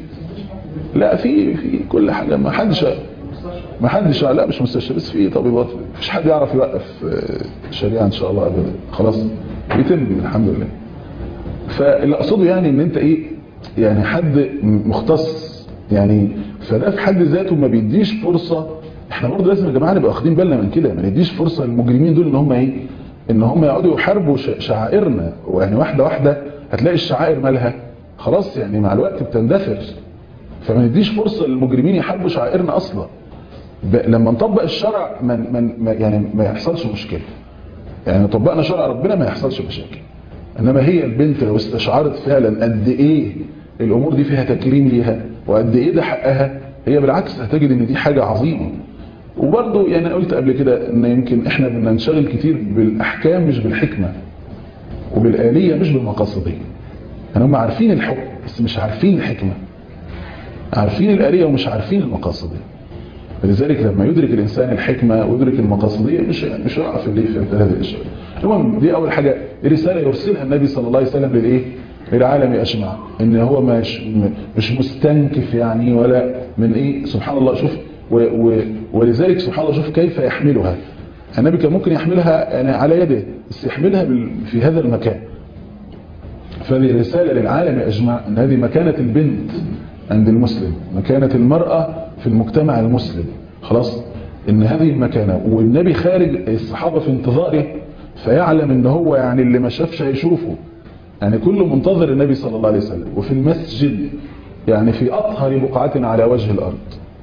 لا في في كل حاجه ما حدش ما حدش لا مش مستشفى بس في طبيبات مفيش حد يعرف يوقف الشريعه ان شاء الله ابدا خلاص يتم الحمد لله فاللي اقصده يعني ان انت ايه يعني حد مختص يعني فده في حد ذاته ما بيديش فرصة احنا برضه لازم يا جماعه نبقى واخدين بالنا من كده ما نديش فرصه للمجرمين دول ان هم ايه ان هم يقعدوا يحاربوا شعائرنا ويعني واحده واحده هتلاقي الشعائر مالها خلاص يعني مع الوقت بتندثر فما نديش فرصه للمجرمين يحاربوا شعائرنا اصلا لما نطبق الشرع من من يعني ما يحصلش مشكله يعني طبقنا شرع ربنا ما يحصلش مشاكل انما هي البنت لو استشعرت فعلا قد ايه الامور دي فيها تكريم ليها وقد ايه ده حقها هي بالعكس هتجد ان دي حاجه عظيمه وبرضه يعني قلت قبل كده ان يمكن احنا بننشغل كتير بالاحكام مش بالحكمه وبالاليه مش بالمقاصديه يعني هم عارفين الحكم بس مش عارفين الحكمه عارفين الاليه ومش عارفين المقاصديه فلذلك لما يدرك الانسان الحكمه ويدرك المقاصديه مش مش هيقع في اللي في هذه الاشياء المهم دي اول حاجه رساله يرسلها النبي صلى الله عليه وسلم للايه للعالم اجمع ان هو مش مش مستنكف يعني ولا من ايه سبحان الله شوف و و ولذلك سبحان الله شوف كيف يحملها النبي كان ممكن يحملها يعني على يده بس يحملها في هذا المكان فهذه رسالة للعالم أجمع أن هذه مكانة البنت عند المسلم مكانة المرأة في المجتمع المسلم خلاص ان هذه المكانة والنبي خارج الصحابة في انتظاره فيعلم ان هو يعني اللي ما شافش هيشوفه يعني كله منتظر النبي صلى الله عليه وسلم وفي المسجد يعني في أطهر بقعة على وجه الأرض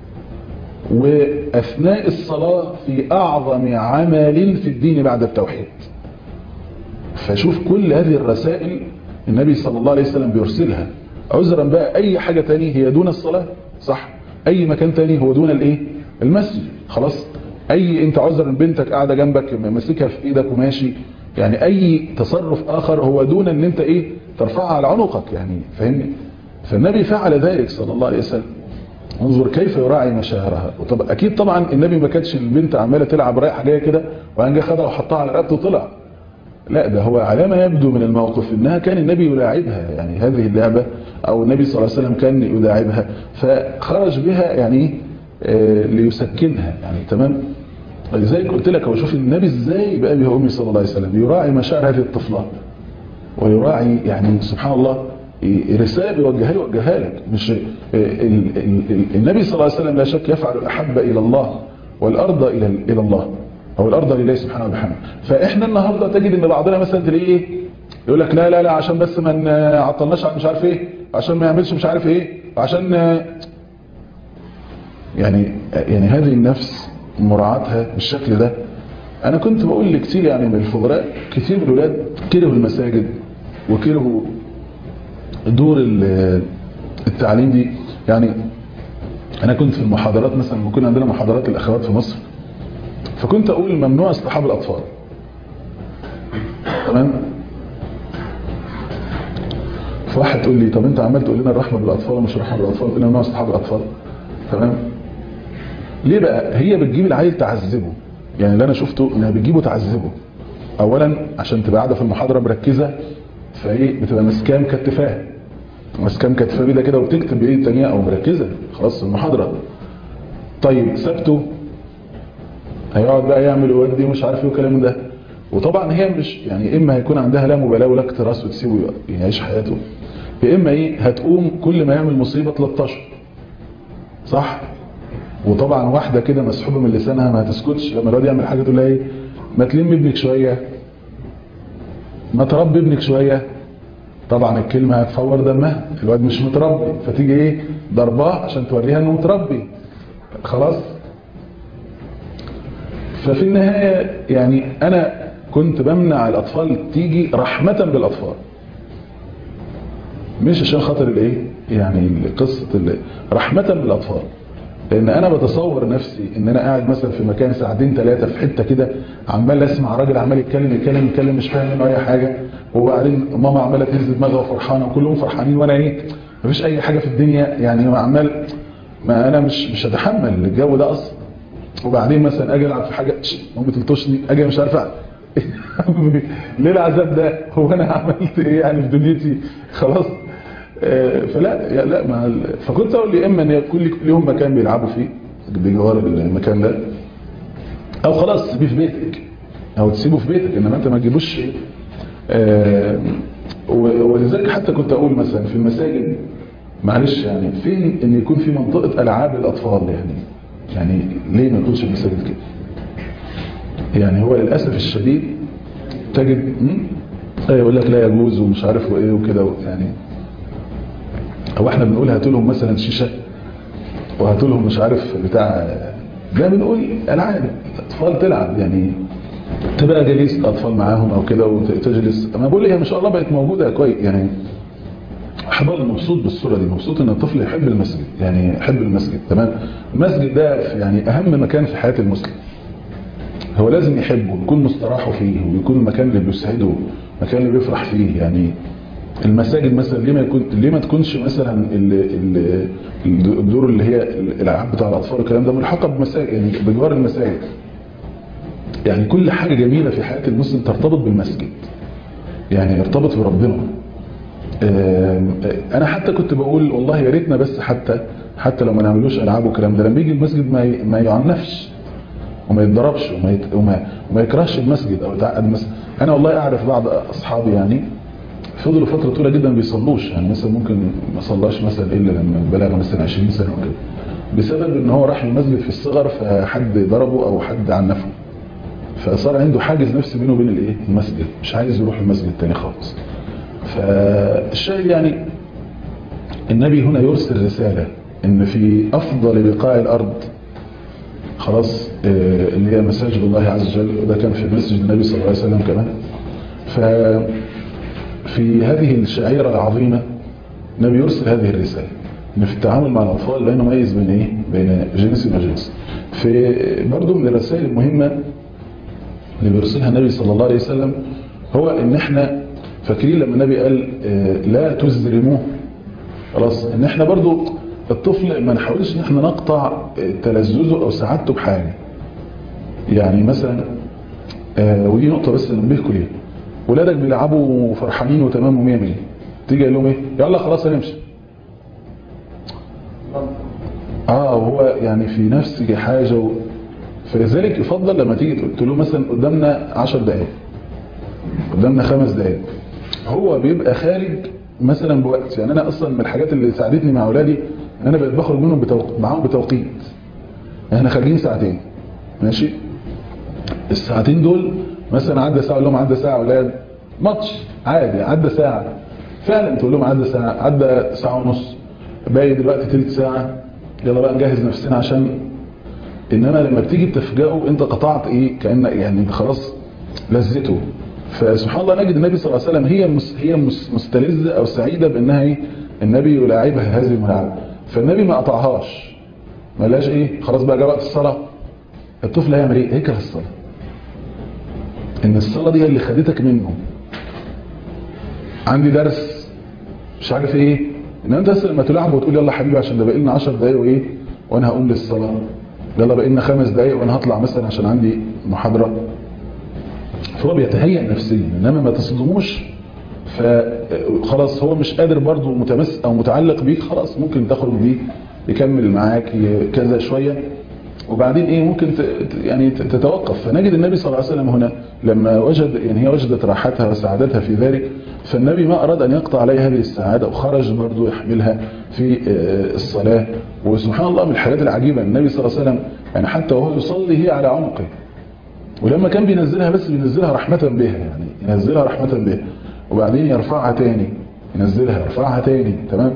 وأثناء الصلاة في أعظم عمل في الدين بعد التوحيد فشوف كل هذه الرسائل النبي صلى الله عليه وسلم بيرسلها عذرا بقى أي حاجة تانية هي دون الصلاة صح أي مكان تاني هو دون الإيه المسجد خلاص أي أنت عذرا بنتك قاعدة جنبك ماسكها في إيدك وماشي يعني أي تصرف آخر هو دون أن أنت إيه ترفعها على عنقك يعني فاهمني فالنبي فعل ذلك صلى الله عليه وسلم انظر كيف يراعي مشاعرها وطب اكيد طبعا النبي ما كانتش البنت عماله تلعب رايحه جايه كده وبعدين جه خدها وحطها على رقبته وطلع لا ده هو على ما يبدو من الموقف انها كان النبي يلاعبها يعني هذه اللعبه او النبي صلى الله عليه وسلم كان يلاعبها فخرج بها يعني آه ليسكنها يعني تمام ولذلك قلت لك هو شوف النبي ازاي بأبي وامي صلى الله عليه وسلم يراعي مشاعر هذه الطفله ويراعي يعني سبحان الله رسالة بيوجهها لي وجهها لك مش ال ال ال النبي صلى الله عليه وسلم لا شك يفعل الأحب إلى الله والأرض إلى إلى الله أو الأرض لله سبحانه وبحمده فإحنا النهاردة تجد إن بعضنا مثلا تلاقيه إيه يقول لك لا لا لا عشان بس ما نعطلناش عن مش عارف إيه عشان ما يعملش مش عارف إيه عشان يعني يعني هذه النفس مراعاتها بالشكل ده أنا كنت بقول لكتير يعني من الفضلاء كتير من الولاد كرهوا المساجد وكرهوا دور التعليم دي يعني انا كنت في المحاضرات مثلا لما كنا عندنا محاضرات الاخوات في مصر فكنت اقول ممنوع اصطحاب الاطفال تمام فواحد تقول لي طب انت عمال تقول لنا الرحمه بالاطفال ومش الرحمه بالاطفال تقول لنا ممنوع اصطحاب الاطفال تمام ليه بقى هي بتجيب العيل تعذبه يعني اللي انا شفته انها بتجيبه تعذبه اولا عشان تبقى قاعده في المحاضره مركزه فايه بتبقى ماسكاه مكتفاه ماسكاه مكتفاه بيده كده وبتكتب بايد الثانيه او مركزه خلاص المحاضره طيب سبته هيقعد بقى يعمل ويودي ومش عارف ايه والكلام ده وطبعا هي مش يعني اما هيكون عندها لا مبالاه ولا اكتراث وتسيبه يعيش حياته يا اما ايه هتقوم كل ما يعمل مصيبه 13 صح وطبعا واحده كده مسحوبه من لسانها ما هتسكتش لما الواد يعمل حاجه تقول لها ايه ما تلم ابنك شويه ما تربي ابنك شوية طبعا الكلمة هتفور دمها الواد مش متربي فتيجي ايه ضرباه عشان توريها انه متربي خلاص ففي النهاية يعني انا كنت بمنع الاطفال تيجي رحمة بالاطفال مش عشان خاطر الايه يعني قصة رحمة بالاطفال لان انا بتصور نفسي ان انا قاعد مثلا في مكان ساعتين ثلاثة في حتة كده عمال اسمع راجل عمال يتكلم يتكلم يتكلم مش فاهم منه اي حاجة وبعدين ماما عمالة تهز دماغها وفرحانة وكلهم فرحانين وانا ايه مفيش اي حاجة في الدنيا يعني عمال ما انا مش مش هتحمل الجو ده اصلا وبعدين مثلا اجي العب في حاجة مامي تلطشني اجي مش عارف ليه العذاب ده هو انا عملت ايه يعني في دنيتي خلاص فلا لا مع ال... فكنت اقول لي اما ان كل ليهم مكان بيلعبوا فيه بجوار المكان ده او خلاص تسيبيه في بيتك او تسيبه في بيتك انما انت ما تجيبوش و- ولذلك حتى كنت اقول مثلا في المساجد معلش يعني فين ان يكون في منطقه العاب للاطفال يعني يعني ليه ما يكونش المساجد كده يعني هو للاسف الشديد تجد م? ايه يقول لك لا يجوز ومش عارف وايه وكده يعني او احنا بنقول هاتوا لهم مثلا شيشه وهاتوا لهم مش عارف بتاع لا بنقول العاب الاطفال تلعب يعني تبقى جليس الاطفال معاهم او كده وتجلس انا بقول هي ما شاء الله بقت موجوده كويس يعني حضر مبسوط بالصوره دي مبسوط ان الطفل يحب المسجد يعني يحب المسجد تمام المسجد ده يعني اهم مكان في حياه المسلم هو لازم يحبه ويكون مستراحه فيه ويكون المكان اللي بيسعده مكان اللي بيفرح فيه يعني المساجد مثلا ليه ما يكون ليه ما تكونش مثلا ال... ال... الدور اللي هي الالعاب بتاع الاطفال والكلام ده ملحقه بمساجد يعني بجوار المساجد يعني كل حاجه جميله في حياه المسلم ترتبط بالمسجد يعني يرتبط بربنا انا حتى كنت بقول والله يا ريتنا بس حتى حتى لو ما نعملوش العاب والكلام ده لما يجي المسجد ما ي... ما يعنفش وما يتضربش وما, يت... وما... وما يكرهش المسجد او يتعقد المسجد انا والله اعرف بعض اصحابي يعني فضلوا فتره طويله جدا ما بيصلوش يعني مثلا ممكن ما صلاش مثلا الا لما بلغ مثلا 20 سنه وكده بسبب ان هو راح المسجد في الصغر فحد ضربه او حد عنفه فصار عنده حاجز نفسي بينه وبين الايه المسجد مش عايز يروح المسجد تاني خالص فالشاهد يعني النبي هنا يرسل رسالة ان في افضل بقاع الارض خلاص اللي هي مساجد الله عز وجل وده كان في مسجد النبي صلى الله عليه وسلم كمان ففي هذه الشعيرة العظيمة النبي يرسل هذه الرسالة ان في التعامل مع الاطفال لا نميز بين ايه بين جنس وجنس في برضه من الرسائل المهمة اللي بيرسلها النبي صلى الله عليه وسلم هو ان احنا فاكرين لما النبي قال لا تزرموه خلاص ان احنا برضو الطفل ما نحاولش ان احنا نقطع تلذذه او سعادته بحاجه يعني مثلا ودي نقطه بس ننبهكم ليها ولادك بيلعبوا فرحانين وتمام ومية مية تيجي قال لهم ايه يلا خلاص هنمشي اه وهو يعني في نفسه حاجه و... فلذلك يفضل لما تيجي تقول له مثلا قدامنا 10 دقائق قدامنا خمس دقائق هو بيبقى خارج مثلا بوقت يعني انا اصلا من الحاجات اللي ساعدتني مع اولادي ان انا بقيت بخرج منهم بتوقيت معاهم بتوقيت احنا خارجين ساعتين ماشي الساعتين دول مثلا عدى ساعه اقول لهم عدى ساعه اولاد ماتش عادي عدى ساعه فعلا تقول لهم عدى ساعه عدى ساعه ونص باقي دلوقتي ثلث ساعه يلا بقى نجهز نفسنا عشان انما لما بتيجي بتفجئه انت قطعت ايه كان يعني انت خلاص لذته فسبحان الله نجد النبي صلى الله عليه وسلم هي مس هي مس مستلذة او سعيدة بانها ايه النبي يلاعبها هذه الملاعب فالنبي ما قطعهاش ما قالهاش ايه خلاص بقى جاء وقت الصلاة الطفل هيعمل ايه هيكره الصلاة ان الصلاة دي اللي خدتك منه عندي درس مش عارف ايه ان انت بس لما تلعب وتقول يلا حبيبي عشان ده باقي لنا 10 دقايق وايه وانا هقوم للصلاة يلا باقي لنا خمس دقايق وانا هطلع مثلا عشان عندي محاضرة فهو بيتهيأ نفسيا انما ما تصدموش فخلاص هو مش قادر برضه متمس او متعلق بيك خلاص ممكن تخرج بيه يكمل معاك كذا شوية وبعدين ايه ممكن يعني تتوقف فنجد النبي صلى الله عليه وسلم هنا لما وجد يعني هي وجدت راحتها وسعادتها في ذلك فالنبي ما اراد ان يقطع عليها هذه السعادة وخرج برضه يحملها في الصلاة وسبحان الله من الحاجات العجيبة النبي صلى الله عليه وسلم يعني حتى وهو يصلي هي على عنقه ولما كان بينزلها بس بينزلها رحمة بها يعني ينزلها رحمة بها وبعدين يرفعها تاني ينزلها يرفعها تاني تمام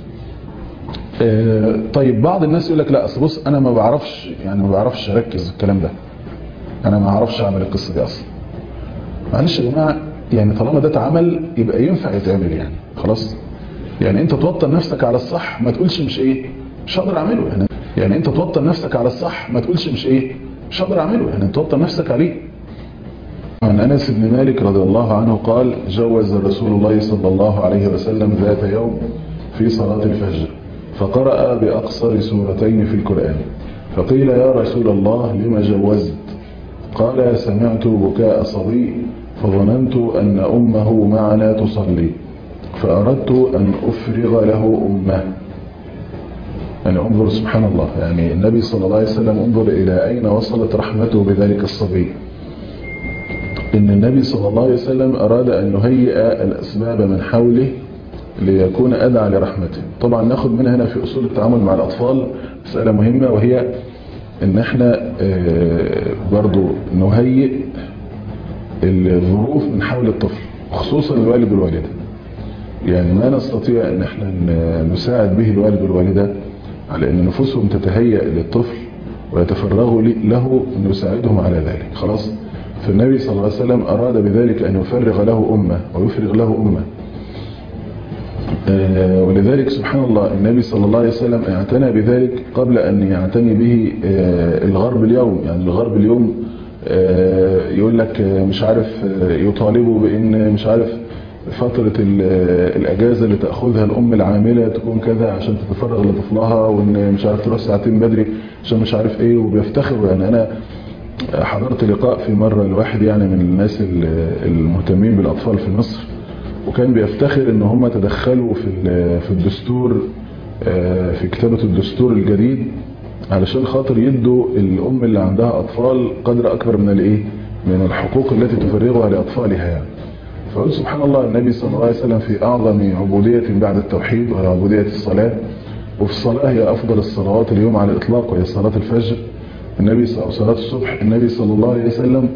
آه طيب بعض الناس يقول لك لا اصل بص انا ما بعرفش يعني ما بعرفش اركز الكلام ده انا ما اعرفش اعمل القصه دي اصلا معلش يا جماعه يعني طالما ده اتعمل يبقى ينفع يتعمل يعني خلاص يعني انت توطن نفسك على الصح ما تقولش مش ايه مش هقدر اعمله يعني يعني انت توطن نفسك على الصح ما تقولش مش ايه مش هقدر اعمله يعني توطن نفسك عليه عن أنس بن مالك رضي الله عنه قال جوز رسول الله صلى الله عليه وسلم ذات يوم في صلاة الفجر فقرأ بأقصر سورتين في القرآن فقيل يا رسول الله لما جوزت قال سمعت بكاء صبي فظننت أن أمه معنا تصلي فأردت أن أفرغ له أمه يعني انظر سبحان الله يعني النبي صلى الله عليه وسلم انظر إلى أين وصلت رحمته بذلك الصبي ان النبي صلى الله عليه وسلم اراد ان يهيئ الاسباب من حوله ليكون ادعى لرحمته طبعا ناخد منها هنا في اصول التعامل مع الاطفال مسألة مهمة وهي ان احنا برضو نهيئ الظروف من حول الطفل خصوصا الوالد والوالدة يعني ما نستطيع ان احنا نساعد به الوالد والوالدة على ان نفوسهم تتهيأ للطفل ويتفرغوا له ان يساعدهم على ذلك خلاص فالنبي صلى الله عليه وسلم اراد بذلك ان يفرغ له امه ويفرغ له امه ولذلك سبحان الله النبي صلى الله عليه وسلم اعتنى بذلك قبل أن يعتني به الغرب اليوم يعني الغرب اليوم يقول لك مش عارف يطالبوا بأن مش عارف فترة الأجازة اللي تأخذها الأم العاملة تكون كذا عشان تتفرغ لطفلها وإن مش عارف تروح ساعتين بدري عشان مش عارف إيه وبيفتخروا يعني أنا حضرت لقاء في مرة الواحد يعني من الناس المهتمين بالأطفال في مصر وكان بيفتخر ان هم تدخلوا في في الدستور في كتابة الدستور الجديد علشان خاطر يدوا الام اللي عندها اطفال قدر اكبر من الايه من الحقوق التي تفرغها لاطفالها يعني فقلت سبحان الله النبي صلى الله عليه وسلم في اعظم عبودية بعد التوحيد وهي عبودية الصلاة وفي الصلاة هي افضل الصلوات اليوم على الاطلاق وهي صلاة الفجر النبي صلاة الصبح النبي صلى الله عليه وسلم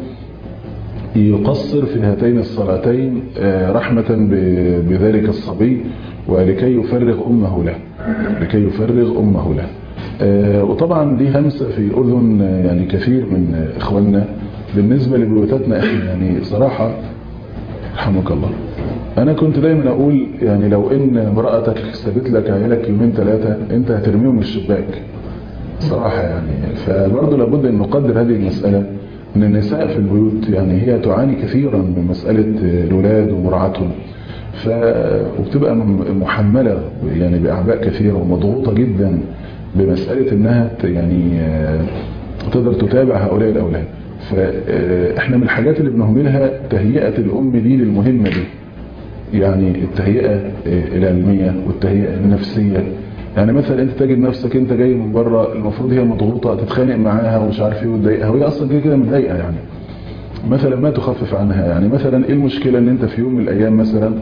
يقصر في هاتين الصلاتين رحمة بذلك الصبي ولكي يفرغ أمه له لكي يفرغ أمه له وطبعا دي همسة في أذن يعني كثير من إخواننا بالنسبة لبيوتاتنا إحنا يعني صراحة رحمك الله أنا كنت دايما أقول يعني لو إن امرأتك سابت لك عيالك يومين ثلاثة أنت هترميهم من الشباك صراحة يعني فبرضه لابد أن نقدر هذه المسألة ان النساء في البيوت يعني هي تعاني كثيرا من مسألة الولاد ومرعاتهم ف... وبتبقى محملة يعني بأعباء كثيرة ومضغوطة جدا بمسألة انها يعني تقدر تتابع هؤلاء الأولاد فاحنا من الحاجات اللي بنهملها تهيئة الأم دي للمهمة دي يعني التهيئة العلمية والتهيئة النفسية يعني مثلا انت تجد نفسك انت جاي من بره المفروض هي مضغوطه تتخانق معاها ومش عارف ايه وتضايقها وهي اصلا كده كده متضايقه يعني مثلا ما تخفف عنها يعني مثلا ايه المشكله ان انت في يوم من الايام مثلا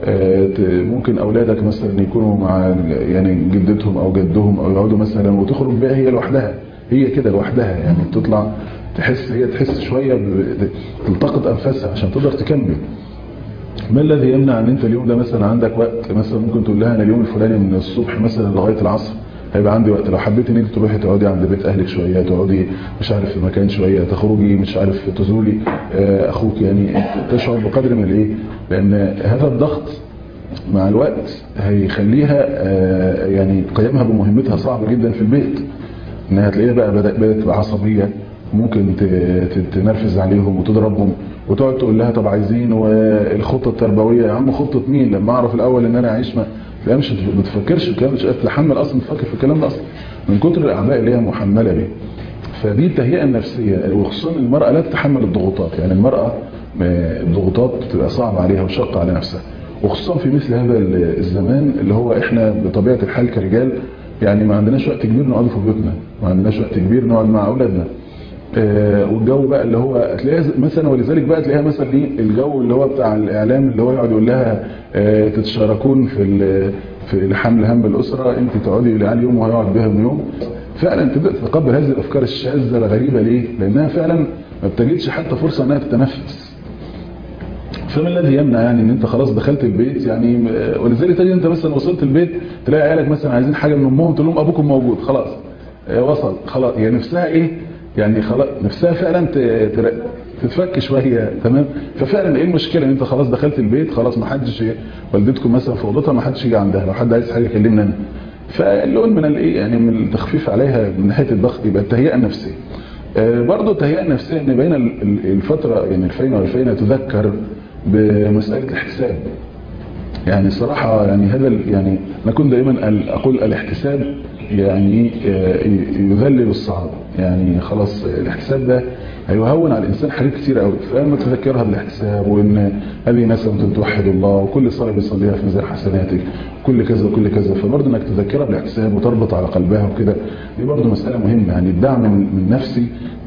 ممكن اولادك مثلا يكونوا مع يعني جدتهم او جدهم او يقعدوا مثلا وتخرج بقى هي لوحدها هي كده لوحدها يعني بتطلع تحس هي تحس شويه تلتقط انفاسها عشان تقدر تكمل ما الذي يمنع ان انت اليوم ده مثلا عندك وقت مثلا ممكن تقول لها انا اليوم الفلاني من الصبح مثلا لغايه العصر هيبقى عندي وقت لو حبيت ان انت تروحي تقعدي عند بيت اهلك شويه تقعدي مش عارف في مكان شويه تخرجي مش عارف تزوري اخوك يعني تشعر بقدر من الايه لان هذا الضغط مع الوقت هيخليها يعني قيامها بمهمتها صعبه جدا في البيت انها تلاقيها بقى بدات تبقى عصبيه ممكن تنرفز عليهم وتضربهم وتقعد تقول لها طب عايزين والخطه التربويه يا عم خطه مين لما اعرف الاول ان انا اعيش ما مش ما تفكرش الكلام مش تتحمل اصلا تفكر في الكلام ده اصلا من كتر الاعباء اللي هي محمله بيه فدي التهيئه النفسيه وخصوصا المراه لا تتحمل الضغوطات يعني المراه الضغوطات بتبقى صعبه عليها وشاقه على نفسها وخصوصا في مثل هذا الزمان اللي هو احنا بطبيعه الحال كرجال يعني ما عندناش وقت كبير نقعد في بيوتنا ما عندناش وقت كبير نقعد مع اولادنا آه والجو بقى اللي هو تلاقيها مثلا ولذلك بقى تلاقيها مثلا ايه الجو اللي هو بتاع الاعلام اللي هو يقعد يقول لها آه تتشاركون في في حمل هم الاسره انت تقعدي العيال يوم وهيقعد بهم يوم فعلا تبدا تتقبل هذه الافكار الشاذه الغريبه ليه؟ لانها فعلا ما بتجدش حتى فرصه انها تتنفس فما الذي يمنع يعني ان انت خلاص دخلت البيت يعني ولذلك تجي انت مثلا وصلت البيت تلاقي عيالك مثلا عايزين حاجه من امهم تقول لهم ابوكم موجود خلاص وصل خلاص هي يعني نفسها ايه يعني خلاص نفسها فعلا تتفك شويه تمام ففعلا ايه المشكله ان انت خلاص دخلت البيت خلاص ما حدش والدتكم مثلا في اوضتها ما حدش يجي عندها لو حد عايز حاجه يكلمنا انا فاللون من الايه يعني من التخفيف عليها من ناحيه الضغط يبقى التهيئه النفسيه برضه التهيئه النفسيه ان بين الفتره يعني الفين والفين تذكر بمساله الحساب يعني صراحة يعني هذا يعني أنا كنت دائما أقول الاحتساب يعني يذلل الصعب يعني خلاص الاحتساب ده هيهون على الإنسان حاجات كتير قوي فلما تذكرها بالاحتساب وإن هذه ناس ممكن توحد الله وكل صلاة بيصليها في ميزان حسناتك كل كذا وكل كذا فبرضه انك تذكرها بالاحتساب وتربط على قلبها وكده دي برضه مسألة مهمة يعني الدعم من نفسي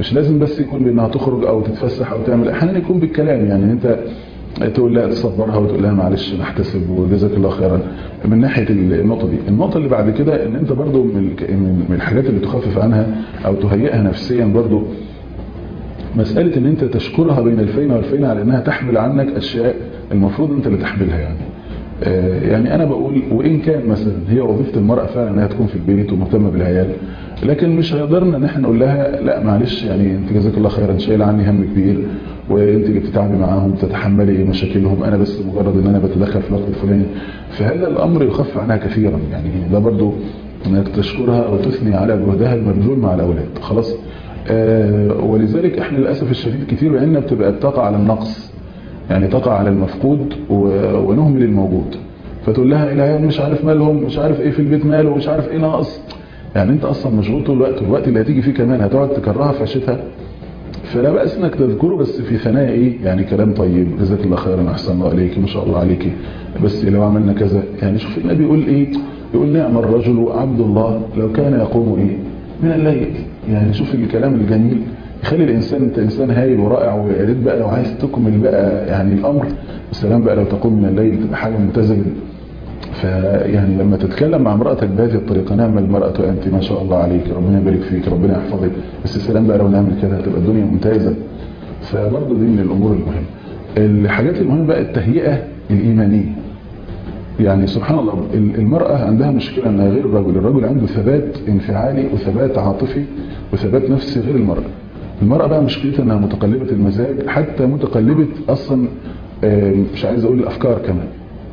مش لازم بس يكون بانها تخرج او تتفسح او تعمل احيانا يكون بالكلام يعني انت تقول لها تصبرها وتقول لها معلش نحتسب وجزاك الله خيرا من ناحيه النقطه دي النقطه اللي بعد كده ان انت برضو من من الحاجات اللي تخفف عنها او تهيئها نفسيا برضو مساله ان انت تشكرها بين الفين والفين على انها تحمل عنك اشياء المفروض انت اللي تحملها يعني يعني انا بقول وان كان مثلا هي وظيفه المراه فعلا انها تكون في البيت ومهتمه بالعيال لكن مش هيقدرنا ان احنا نقول لها لا معلش يعني انت جزاك الله خيرا شايله عني هم كبير وانت اللي بتتعبي معاهم تتحملي مشاكلهم انا بس مجرد ان انا بتدخل في الوقت الفلاني فهذا الامر يخف عنها كثيرا يعني ده برضو انك تشكرها او تثني على جهدها المبذول مع الاولاد خلاص آه ولذلك احنا للاسف الشديد كتير عندنا بتبقى بتقع على النقص يعني تقع على المفقود ونهمل الموجود فتقول لها العيال مش عارف مالهم مش عارف ايه في البيت ماله مش عارف ايه ناقص يعني انت اصلا مشغول طول الوقت والوقت اللي هتيجي فيه كمان هتقعد تكرهها في عشتها فلا بأس انك تذكره بس في ثنايا ايه يعني كلام طيب جزاك الله خيرا احسن الله عليك ما شاء الله عليك بس لو عملنا كذا يعني شوف النبي يقول ايه يقول نعم الرجل عبد الله لو كان يقوم ايه من الليل يعني شوف الكلام الجميل يخلي الانسان انت انسان هايل ورائع ويا ريت بقى لو عايز تكمل بقى يعني الامر السلام بقى لو تقوم من الليل تبقى حاجه ممتازه فيعني لما تتكلم مع امرأتك بهذه الطريقة نعم المرأة أنت ما شاء الله عليك ربنا يبارك فيك ربنا يحفظك بس السلام بقى لو نعمل كده هتبقى الدنيا ممتازة فبرضه دي من الأمور المهمة الحاجات المهمة بقى التهيئة الإيمانية يعني سبحان الله المرأة عندها مشكلة أنها غير الرجل الرجل عنده ثبات انفعالي وثبات عاطفي وثبات نفسي غير المرأة المرأة بقى مشكلتها أنها متقلبة المزاج حتى متقلبة أصلا مش عايز أقول الأفكار كمان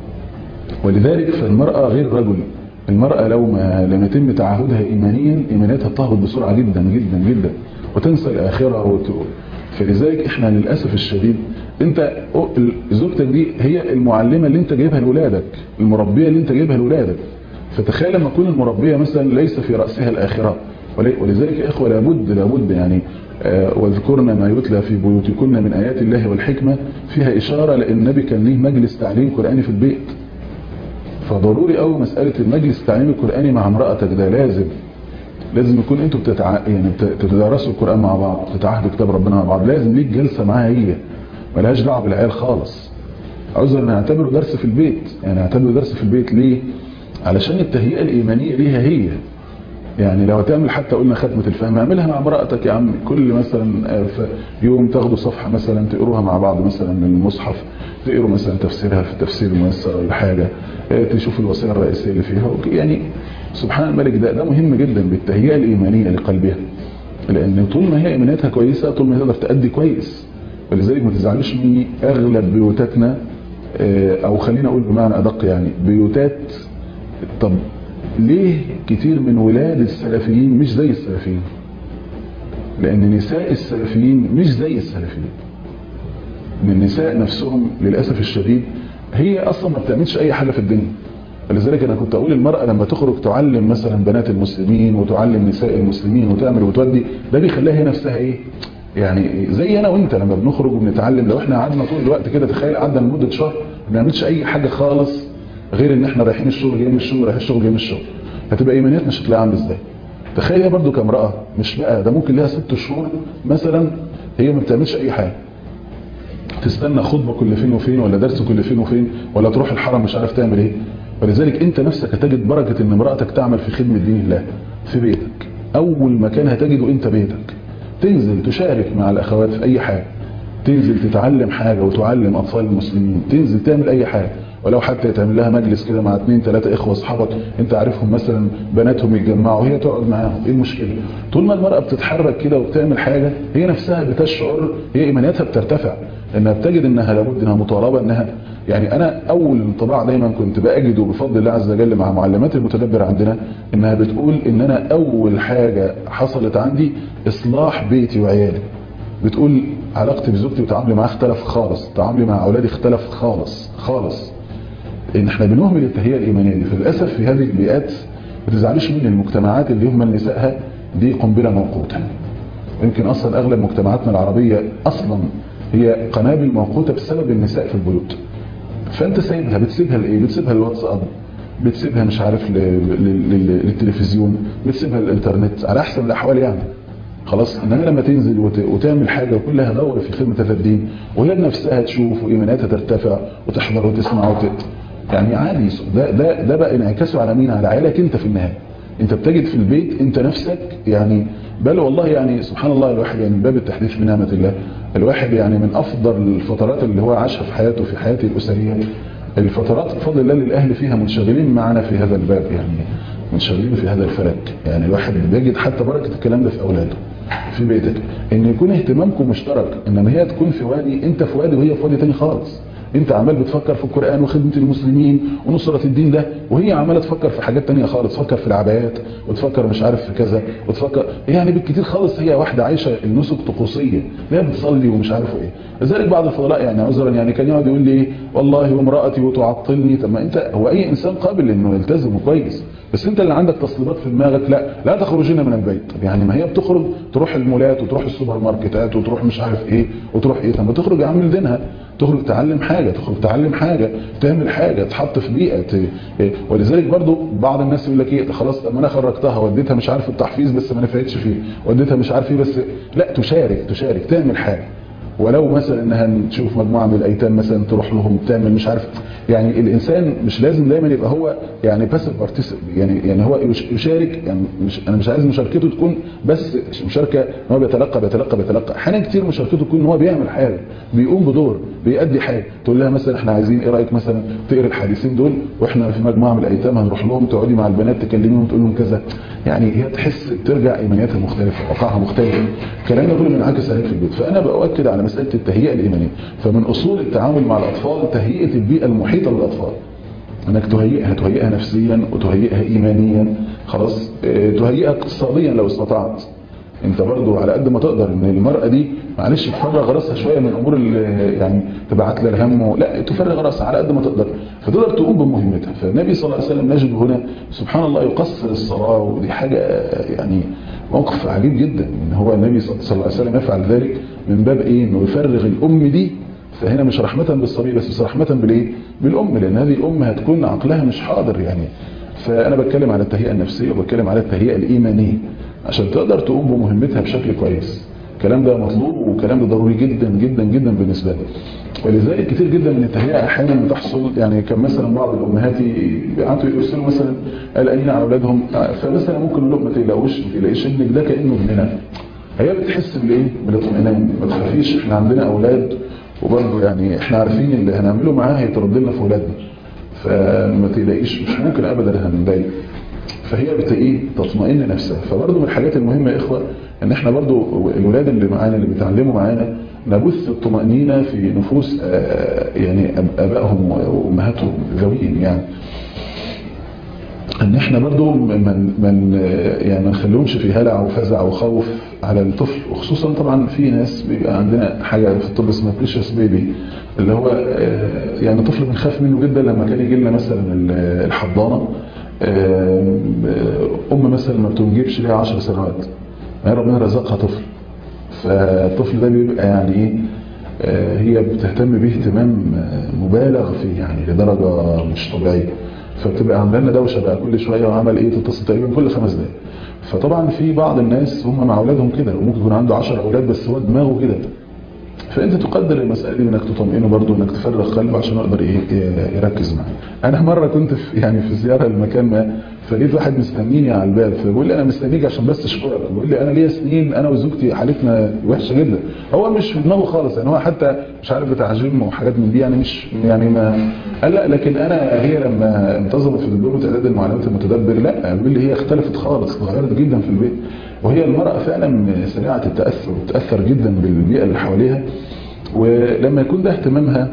ولذلك فالمرأة غير الرجل المرأة لو ما لم يتم تعهدها إيمانيا إيمانياتها تهبط بسرعة جدا جدا جدا وتنسى الآخرة وت... فلذلك إحنا للأسف الشديد أنت زوجتك دي هي المعلمة اللي أنت جايبها لأولادك المربية اللي أنت جايبها لأولادك فتخيل لما تكون المربية مثلا ليس في رأسها الآخرة ولذلك يا إخوة لابد لابد يعني واذكرنا ما يتلى في بيوتكن من آيات الله والحكمة فيها إشارة لأن النبي كان ليه مجلس تعليم قرآني في البيت فضروري قوي مسألة المجلس التعليمي القرآني مع امرأتك ده لازم لازم يكون انتوا بتتع... يعني بتدرسوا القرآن مع بعض بتتعهدوا كتاب ربنا مع بعض لازم ليك جلسة معاها هي ملهاش دعوه بالعيال خالص عاوزة نعتبره درس في البيت يعني نعتبره درس في البيت ليه علشان التهيئة الإيمانية ليها هي يعني لو تعمل حتى قلنا ختمة الفهم اعملها مع امرأتك يا عم كل مثلا يوم تاخدوا صفحة مثلا تقروها مع بعض مثلا من المصحف تقروا مثلا تفسيرها في تفسير الميسر ولا حاجة تشوف الوصية الرئيسية اللي فيها يعني سبحان الملك ده ده مهم جدا بالتهيئة الإيمانية لقلبها لأن طول ما هي إيمانياتها كويسة طول ما هي تقدر تأدي كويس ولذلك ما تزعلوش مني أغلب بيوتاتنا أو خلينا أقول بمعنى أدق يعني بيوتات طب ليه كتير من ولاد السلفيين مش زي السلفيين لأن نساء السلفيين مش زي السلفيين من النساء نفسهم للأسف الشديد هي أصلا ما بتعملش أي حاجة في الدنيا ولذلك أنا كنت أقول المرأة لما تخرج تعلم مثلا بنات المسلمين وتعلم نساء المسلمين وتعمل وتودي ده بيخليها هي نفسها إيه يعني زي أنا وإنت لما بنخرج وبنتعلم لو إحنا قعدنا طول الوقت كده تخيل قعدنا لمدة شهر ما بنعملش أي حاجة خالص غير إن إحنا رايحين الشغل جايين من الشغل رايحين الشغل جايين من الشغل هتبقى إيمانياتنا شكلها عامل إزاي تخيل هي برضو كامرأة مش بقى ده ممكن لها ست شهور مثلا هي ما بتعملش أي حاجة تستنى خطبة كل فين وفين ولا درس كل فين وفين ولا تروح الحرم مش عارف تعمل ايه ولذلك انت نفسك هتجد بركة ان امرأتك تعمل في خدمة دين الله في بيتك اول مكان هتجده انت بيتك تنزل تشارك مع الاخوات في اي حاجة تنزل تتعلم حاجة وتعلم اطفال المسلمين تنزل تعمل اي حاجة ولو حتى تعمل لها مجلس كده مع اثنين ثلاثة اخوة اصحابك انت عارفهم مثلا بناتهم يتجمعوا وهي تقعد معاهم ايه المشكلة طول ما المرأة بتتحرك كده وبتعمل حاجة هي نفسها بتشعر هي ايمانياتها بترتفع انها بتجد انها لابد انها مطالبة انها يعني انا اول انطباع دايما كنت باجده بفضل الله عز وجل مع معلمات المتدبر عندنا انها بتقول ان انا اول حاجة حصلت عندي اصلاح بيتي وعيالي بتقول علاقتي بزوجتي وتعاملي معاها اختلف خالص تعاملي مع اولادي اختلف خالص خالص ان احنا بنهمل التهيئة الايمانية دي فللاسف في هذه البيئات ما تزعلوش من المجتمعات اللي يهمل نسائها دي قنبلة موقوتة يمكن اصلا اغلب مجتمعاتنا العربية اصلا هي قنابل موقوتة بسبب النساء في البيوت فانت سايبها بتسيبها لايه بتسيبها للواتساب بتسيبها مش عارف للتلفزيون بتسيبها للانترنت على احسن الاحوال يعني خلاص انما لما تنزل وت... وتعمل حاجه كلها دوره في خدمه هذا الدين وهي بنفسها تشوف وايماناتها ترتفع وتحضر وتسمع وت... يعني عادي ده ده ده بقى انعكاسه على مين على عيالك انت في النهايه انت بتجد في البيت انت نفسك يعني بل والله يعني سبحان الله الواحد يعني من باب التحديث بنعمه الله الواحد يعني من افضل الفترات اللي هو عاشها في حياته في حياته الاسريه الفترات بفضل الله للاهل فيها منشغلين معنا في هذا الباب يعني منشغلين في هذا الفلك يعني الواحد بيجد حتى بركه الكلام ده في اولاده في بيتك ان يكون اهتمامكم مشترك انما هي تكون في وادي انت في وادي وهي في وادي تاني خالص انت عمال بتفكر في القرآن وخدمة المسلمين ونصرة الدين ده وهي عمالة تفكر في حاجات تانية خالص تفكر في العبايات وتفكر مش عارف في كذا وتفكر يعني بالكتير خالص هي واحدة عايشة النسك طقوسية لا بتصلي ومش عارف ايه لذلك بعض الفضلاء يعني عذرا يعني كان يقعد يقول لي والله وامرأتي وتعطلني طب ما انت هو اي انسان قابل انه يلتزم كويس بس انت اللي عندك تصليبات في دماغك لا لا تخرجين من البيت طب يعني ما هي بتخرج تروح المولات وتروح السوبر ماركتات وتروح مش عارف ايه وتروح ايه طب ما تخرج اعمل دينها تخرج تعلم حاجة تخرج تعلم حاجة تعمل حاجة تحط في بيئة ت... ولذلك برضو بعض الناس يقول لك ايه خلاص طب ما انا خرجتها وديتها مش عارف التحفيز بس ما نفعتش فيه وديتها مش عارف ايه بس لا تشارك تشارك تعمل حاجة ولو مثلا انها تشوف مجموعة من الايتام مثلا تروح لهم تعمل مش عارف يعني الانسان مش لازم دايما يبقى هو يعني بس يعني يعني هو يشارك يعني مش انا مش عايز مشاركته تكون بس مشاركه ان هو بيتلقى بيتلقى بيتلقى احيانا كتير مشاركته تكون ان هو بيعمل حاجه بيقوم بدور بيأدي حاجه تقول لها مثلا احنا عايزين ايه رايك مثلا تقرا الحديثين دول واحنا في مجموعه من الايتام هنروح لهم تقعدي مع البنات تكلميهم تقول لهم كذا يعني هي تحس ترجع ايمانياتها مختلفه واقعها مختلف الكلام ده كله منعكس عليك في البيت فانا باؤكد على مساله التهيئه الايمانيه فمن اصول التعامل مع الاطفال تهيئه البيئه المحيطه بالاطفال انك تهيئها تهيئها نفسيا وتهيئها ايمانيا خلاص اه تهيئها اقتصاديا لو استطعت انت برضو على قد ما تقدر ان المرأة دي معلش تفرغ راسها شوية من امور يعني تبعت لها الهم لا تفرغ راسها على قد ما تقدر فتقدر تقوم بمهمتها فالنبي صلى الله عليه وسلم نجد هنا سبحان الله يقصر الصلاة ودي حاجة يعني موقف عجيب جدا ان هو النبي صلى الله عليه وسلم يفعل ذلك من باب ايه انه يفرغ الام دي فهنا مش رحمة بالصبي بس بس رحمة بالايه بالام لان هذه الام هتكون عقلها مش حاضر يعني فانا بتكلم على التهيئة النفسية وبتكلم على التهيئة الايمانية عشان تقدر تقوم بمهمتها بشكل كويس الكلام ده مطلوب والكلام ده ضروري جدا جدا جدا بالنسبة لي ولذلك كتير جدا من التهيئة احيانا بتحصل يعني كان مثلا بعض الامهات قعدوا يرسلوا مثلا قلقانين على اولادهم فمثلا ممكن نقول لهم ما تقلقوش ما تقلقش ابنك ده كانه ابننا هي بتحس بالايه بالاطمئنان ما تخافيش احنا عندنا اولاد وبرضه يعني احنا عارفين اللي هنعمله معاه هيترد لنا في ولادنا فما تقلقيش مش ممكن ابدا هنضايق فهي بت ايه تطمئن نفسها فبرضه من الحاجات المهمه يا اخوه ان احنا برضه الولاد اللي معانا اللي بيتعلموا معانا نبث الطمأنينة في نفوس يعني ابائهم وامهاتهم ذويين يعني ان احنا برضو من من يعني ما نخليهمش في هلع وفزع وخوف على الطفل وخصوصا طبعا في ناس بيبقى عندنا حاجه في الطب اسمها بريشس بيبي اللي هو يعني طفل بنخاف منه جدا لما كان يجي لنا مثلا الحضانه ام مثلا ما بتنجبش ليها 10 سنوات يعني ربنا رزقها طفل فالطفل ده بيبقى يعني ايه هي بتهتم به اهتمام مبالغ فيه يعني لدرجه مش طبيعيه فبتبقى عامله دوشه بقى كل شويه وعمل ايه تتصل تقريبا كل خمس دقايق فطبعا في بعض الناس هم مع اولادهم كده وممكن يكون عنده 10 اولاد بس هو دماغه كده فانت تقدر المساله دي انك تطمئنه برضه انك تفرغ قلبه عشان يقدر ايه يركز معاك انا مره كنت في يعني في زياره لمكان ما فلقيت واحد مستنيني على الباب فبيقول لي انا مستنيك عشان بس اشكرك بيقول لي انا ليا سنين انا وزوجتي حالتنا وحشه جدا هو مش في دماغه خالص يعني هو حتى مش عارف بتاع جيم وحاجات من دي يعني مش يعني ما قال لا لكن انا هي لما انتظمت في دبلومه اعداد المعلومات المتدبر لا بيقول لي هي اختلفت خالص اتغيرت جدا في البيت وهي المراه فعلا سريعه التاثر وتاثر جدا بالبيئه اللي حواليها ولما يكون ده اهتمامها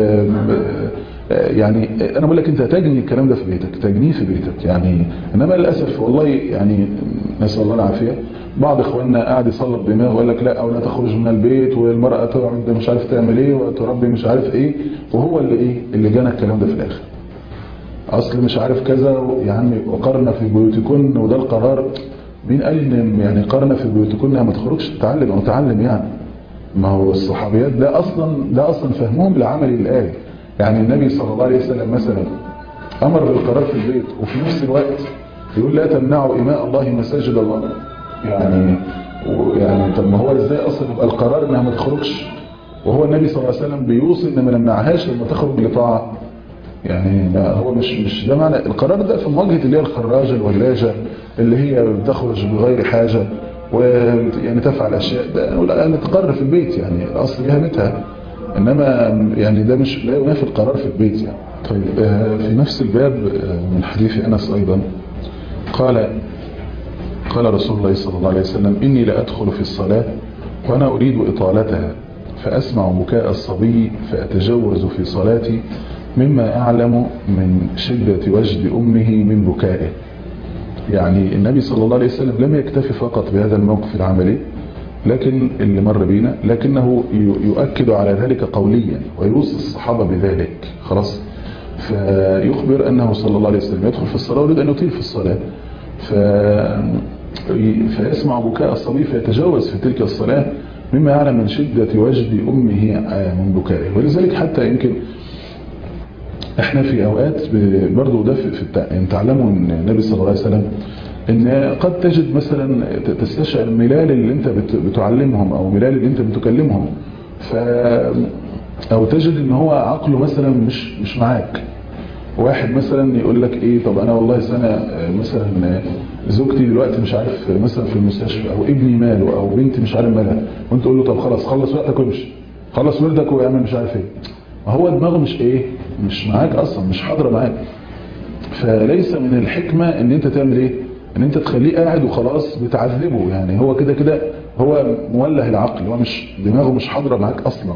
يعني انا بقول لك انت تجني الكلام ده في بيتك تجنيه في بيتك يعني انما للاسف والله يعني نسال الله العافيه بعض اخواننا قاعد يصلب دماغه ويقول لك لا او لا تخرج من البيت والمراه تقعد مش عارف تعمل ايه وتربي مش عارف ايه وهو اللي ايه اللي جنى الكلام ده في الاخر اصل مش عارف كذا يعني وقرنا في بيوتكن وده القرار مين قال ان يعني قرنا في بيوتكن ما تخرجش تتعلم او تعلم يعني ما هو الصحابيات ده اصلا ده اصلا فهمهم لعمل الايه يعني النبي صلى الله عليه وسلم مثلا امر بالقرار في البيت وفي نفس الوقت يقول لا تمنعوا اماء الله مساجد الله يعني ويعني طب ما هو ازاي اصلا يبقى القرار انها ما تخرجش وهو النبي صلى الله عليه وسلم بيوصي ان ما نمنعهاش لما تخرج لطاعه يعني ما هو مش مش ده معنى القرار ده في مواجهه اللي هي الخراجه الولاجه اللي هي بتخرج بغير حاجه ويعني تفعل اشياء ده لا أنا تقر في البيت يعني الاصل ليها بيتها انما يعني ده مش لا ينافي القرار في البيت يعني طيب آه، في نفس الباب آه، من حديث انس ايضا قال قال رسول الله صلى الله عليه وسلم إني لأدخل في الصلاة وأنا أريد إطالتها فأسمع بكاء الصبي فأتجوز في صلاتي مما أعلم من شدة وجد أمه من بكائه يعني النبي صلى الله عليه وسلم لم يكتفي فقط بهذا الموقف العملي لكن اللي مر بينا لكنه ي- يؤكد على ذلك قوليا ويوصي الصحابة بذلك خلاص فيخبر أنه صلى الله عليه وسلم يدخل في الصلاة ويريد أن يطيل في الصلاة ف... فيسمع بكاء الصبي فيتجاوز في تلك الصلاة مما يعلم من شدة وجد أمه من بكائه ولذلك حتى يمكن احنا في اوقات ب- برضو ده في في التع- يعني تعلموا ان النبي صلى الله عليه وسلم ان قد تجد مثلا ت- تستشعر ملال اللي انت بت- بتعلمهم او ملال اللي انت بتكلمهم ف او تجد ان هو عقله مثلا مش مش معاك واحد مثلا يقول لك ايه طب انا والله سنه آه، مثلا آه، زوجتي دلوقتي مش عارف آه، مثلا في المستشفى او ابني ماله او بنتي مش عارف مالها وانت تقول له طب خلاص خلص وقتك وامشي خلص وردك واعمل مش عارف ايه ما هو دماغه مش ايه مش معاك اصلا مش حاضره معاك فليس من الحكمه ان انت تعمل ايه ان انت تخليه قاعد وخلاص بتعذبه يعني هو كده كده هو موله العقل هو مش دماغه مش حاضره معاك اصلا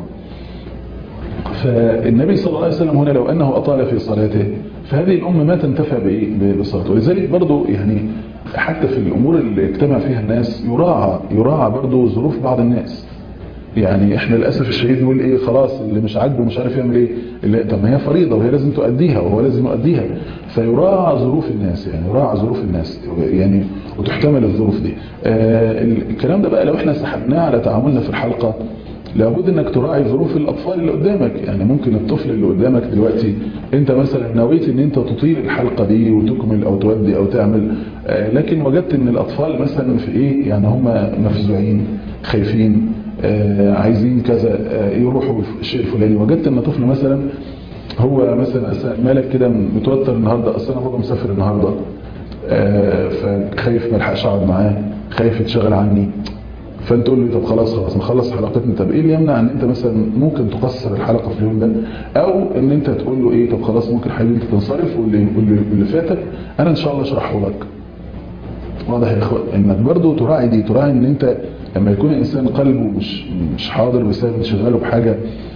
فالنبي صلى الله عليه وسلم هنا لو أنه أطال في صلاته فهذه الأمة ما تنتفع بإيه؟ بصلاته ولذلك برضو يعني حتى في الأمور اللي اجتمع فيها الناس يراعى يراعى برضو ظروف بعض الناس يعني احنا للاسف الشديد نقول ايه خلاص اللي مش عاجبه مش عارف يعمل ايه اللي طب ما هي فريضه وهي لازم تؤديها وهو لازم يؤديها فيراعى ظروف الناس يعني يراعى ظروف الناس يعني وتحتمل الظروف دي آه الكلام ده بقى لو احنا سحبناه على تعاملنا في الحلقه لابد انك تراعي ظروف الاطفال اللي قدامك يعني ممكن الطفل اللي قدامك دلوقتي انت مثلا نويت ان انت تطيل الحلقه دي وتكمل او تودي او تعمل آه لكن وجدت ان الاطفال مثلا في ايه يعني هم مفزوعين خايفين آه عايزين كذا آه يروحوا في الشيء الفلاني وجدت ان طفل مثلا هو مثلا مالك كده متوتر النهارده اصل انا بابا مسافر النهارده آه فخايف ما الحقش اقعد معاه خايف يتشغل عني فانت تقول لي طب خلاص خلاص نخلص حلقتنا طب ايه اللي يمنع ان انت مثلا ممكن تقصر الحلقه في اليوم ده او ان انت تقول له ايه طب خلاص ممكن حبيبي انت تنصرف واللي واللي, واللي فاتك انا ان شاء الله اشرحه لك واضح يا اخوان انك برضو تراعي دي تراعي ان انت لما يكون الانسان قلبه مش مش حاضر بسبب انشغاله بحاجه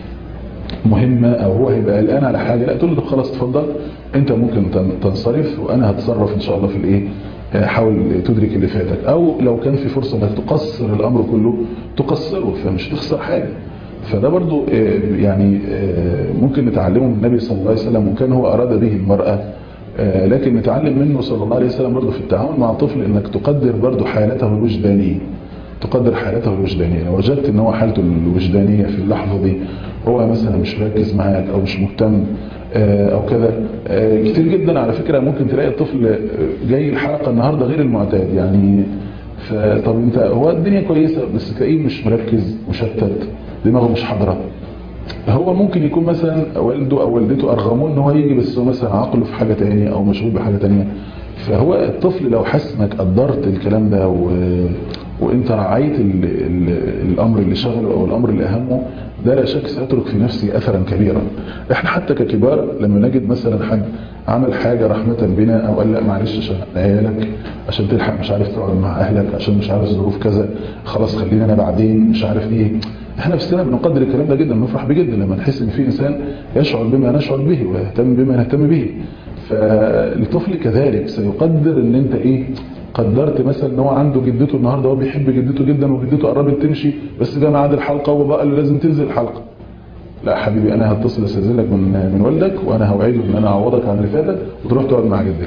مهمه او هو هيبقى قلقان على حاجه لا تقول له طب خلاص اتفضل انت ممكن تنصرف وانا هتصرف ان شاء الله في الايه حاول تدرك اللي فاتك او لو كان في فرصه انك تقصر الامر كله تقصره فمش تخسر حاجه فده برضو يعني ممكن نتعلمه من النبي صلى الله عليه وسلم وكان هو اراد به المراه لكن نتعلم منه صلى الله عليه وسلم برضو في التعامل مع الطفل انك تقدر برضو حالته الوجدانيه تقدر حالته الوجدانيه لو وجدت ان هو حالته الوجدانيه في اللحظه دي هو مثلا مش مركز معاك او مش مهتم او كذا كتير جدا على فكرة ممكن تلاقي الطفل جاي الحلقة النهاردة غير المعتاد يعني طب انت هو الدنيا كويسة بس تلاقيه مش مركز مشتت دماغه مش حاضرة هو ممكن يكون مثلا والده او والدته ارغموه ان هو يجي بس هو مثلا عقله في حاجة تانية او مشغول بحاجة تانية فهو الطفل لو حس انك قدرت الكلام ده و... وانت رعيت ال... ال... الامر اللي شغله او الامر اللي اهمه ده لا شك سيترك في نفسي اثرا كبيرا احنا حتى ككبار لما نجد مثلا حد عمل حاجة رحمة بنا او قال لا معلش عشان عيالك عشان تلحق مش عارف تقعد مع اهلك عشان مش عارف ظروف كذا خلاص خلينا انا بعدين مش عارف ايه احنا نفسنا بنقدر الكلام ده جدا بنفرح بيه جدا لما نحس ان في انسان يشعر بما نشعر به ويهتم بما نهتم به فالطفل كذلك سيقدر ان انت ايه قدرت مثلا ان هو عنده جدته النهارده هو بيحب جدته جدا وجدته قربت تمشي بس ده ميعاد الحلقه وبابا قال له لازم تنزل الحلقه لا حبيبي انا هتصل استاذنك من من والدك وانا هوعده ان انا اعوضك عن اللي فاتك وتروح تقعد مع جدتك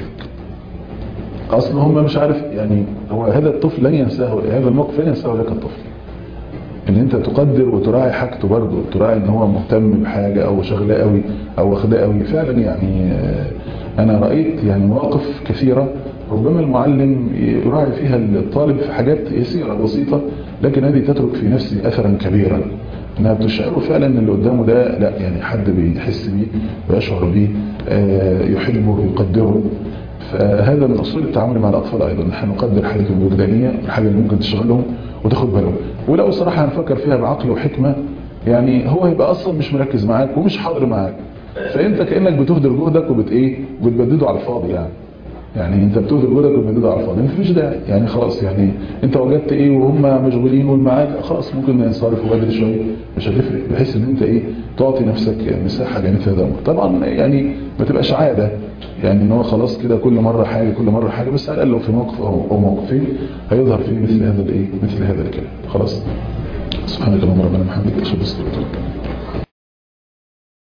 اصل هم مش عارف يعني هو هذا الطفل لن ينساه هذا الموقف لن ينساه لك الطفل ان انت تقدر وتراعي حاجته برضه تراعي ان هو مهتم بحاجه او شغله قوي او واخداه قوي فعلا يعني انا رايت يعني مواقف كثيره ربما المعلم يراعي فيها الطالب في حاجات يسيرة بسيطة لكن هذه تترك في نفسه أثرا كبيرا انها بتشعره فعلا ان اللي قدامه ده لا يعني حد بيحس بيه ويشعر بيه آه، يحبه ويقدره فهذا من اصول التعامل مع الاطفال ايضا نحن نقدر حالتهم الوجدانيه والحاجه اللي ممكن تشغلهم وتاخد بالهم ولو صراحه هنفكر فيها بعقل وحكمه يعني هو هيبقى اصلا مش مركز معاك ومش حاضر معاك فانت كانك بتهدر جهدك وبت ايه وبتبدده على الفاضي يعني يعني انت بتهدر جهدك وبتبدده على الفاضي مفيش داعي يعني خلاص يعني انت وجدت ايه وهم مشغولين والمعاك خلاص ممكن ينصرفوا بدري شويه مش هتفرق بحيث ان انت ايه تعطي نفسك مساحه لمثل هذا الامر طبعا يعني ما تبقاش عاده يعني ان هو خلاص كده كل مره حاجه كل مره حاجه بس على الاقل لو في موقف او أو موقفين هيظهر فيه مثل هذا الايه مثل هذا الكلام خلاص سبحانك اللهم ربنا وبحمدك اشهد ان لا اله الا انت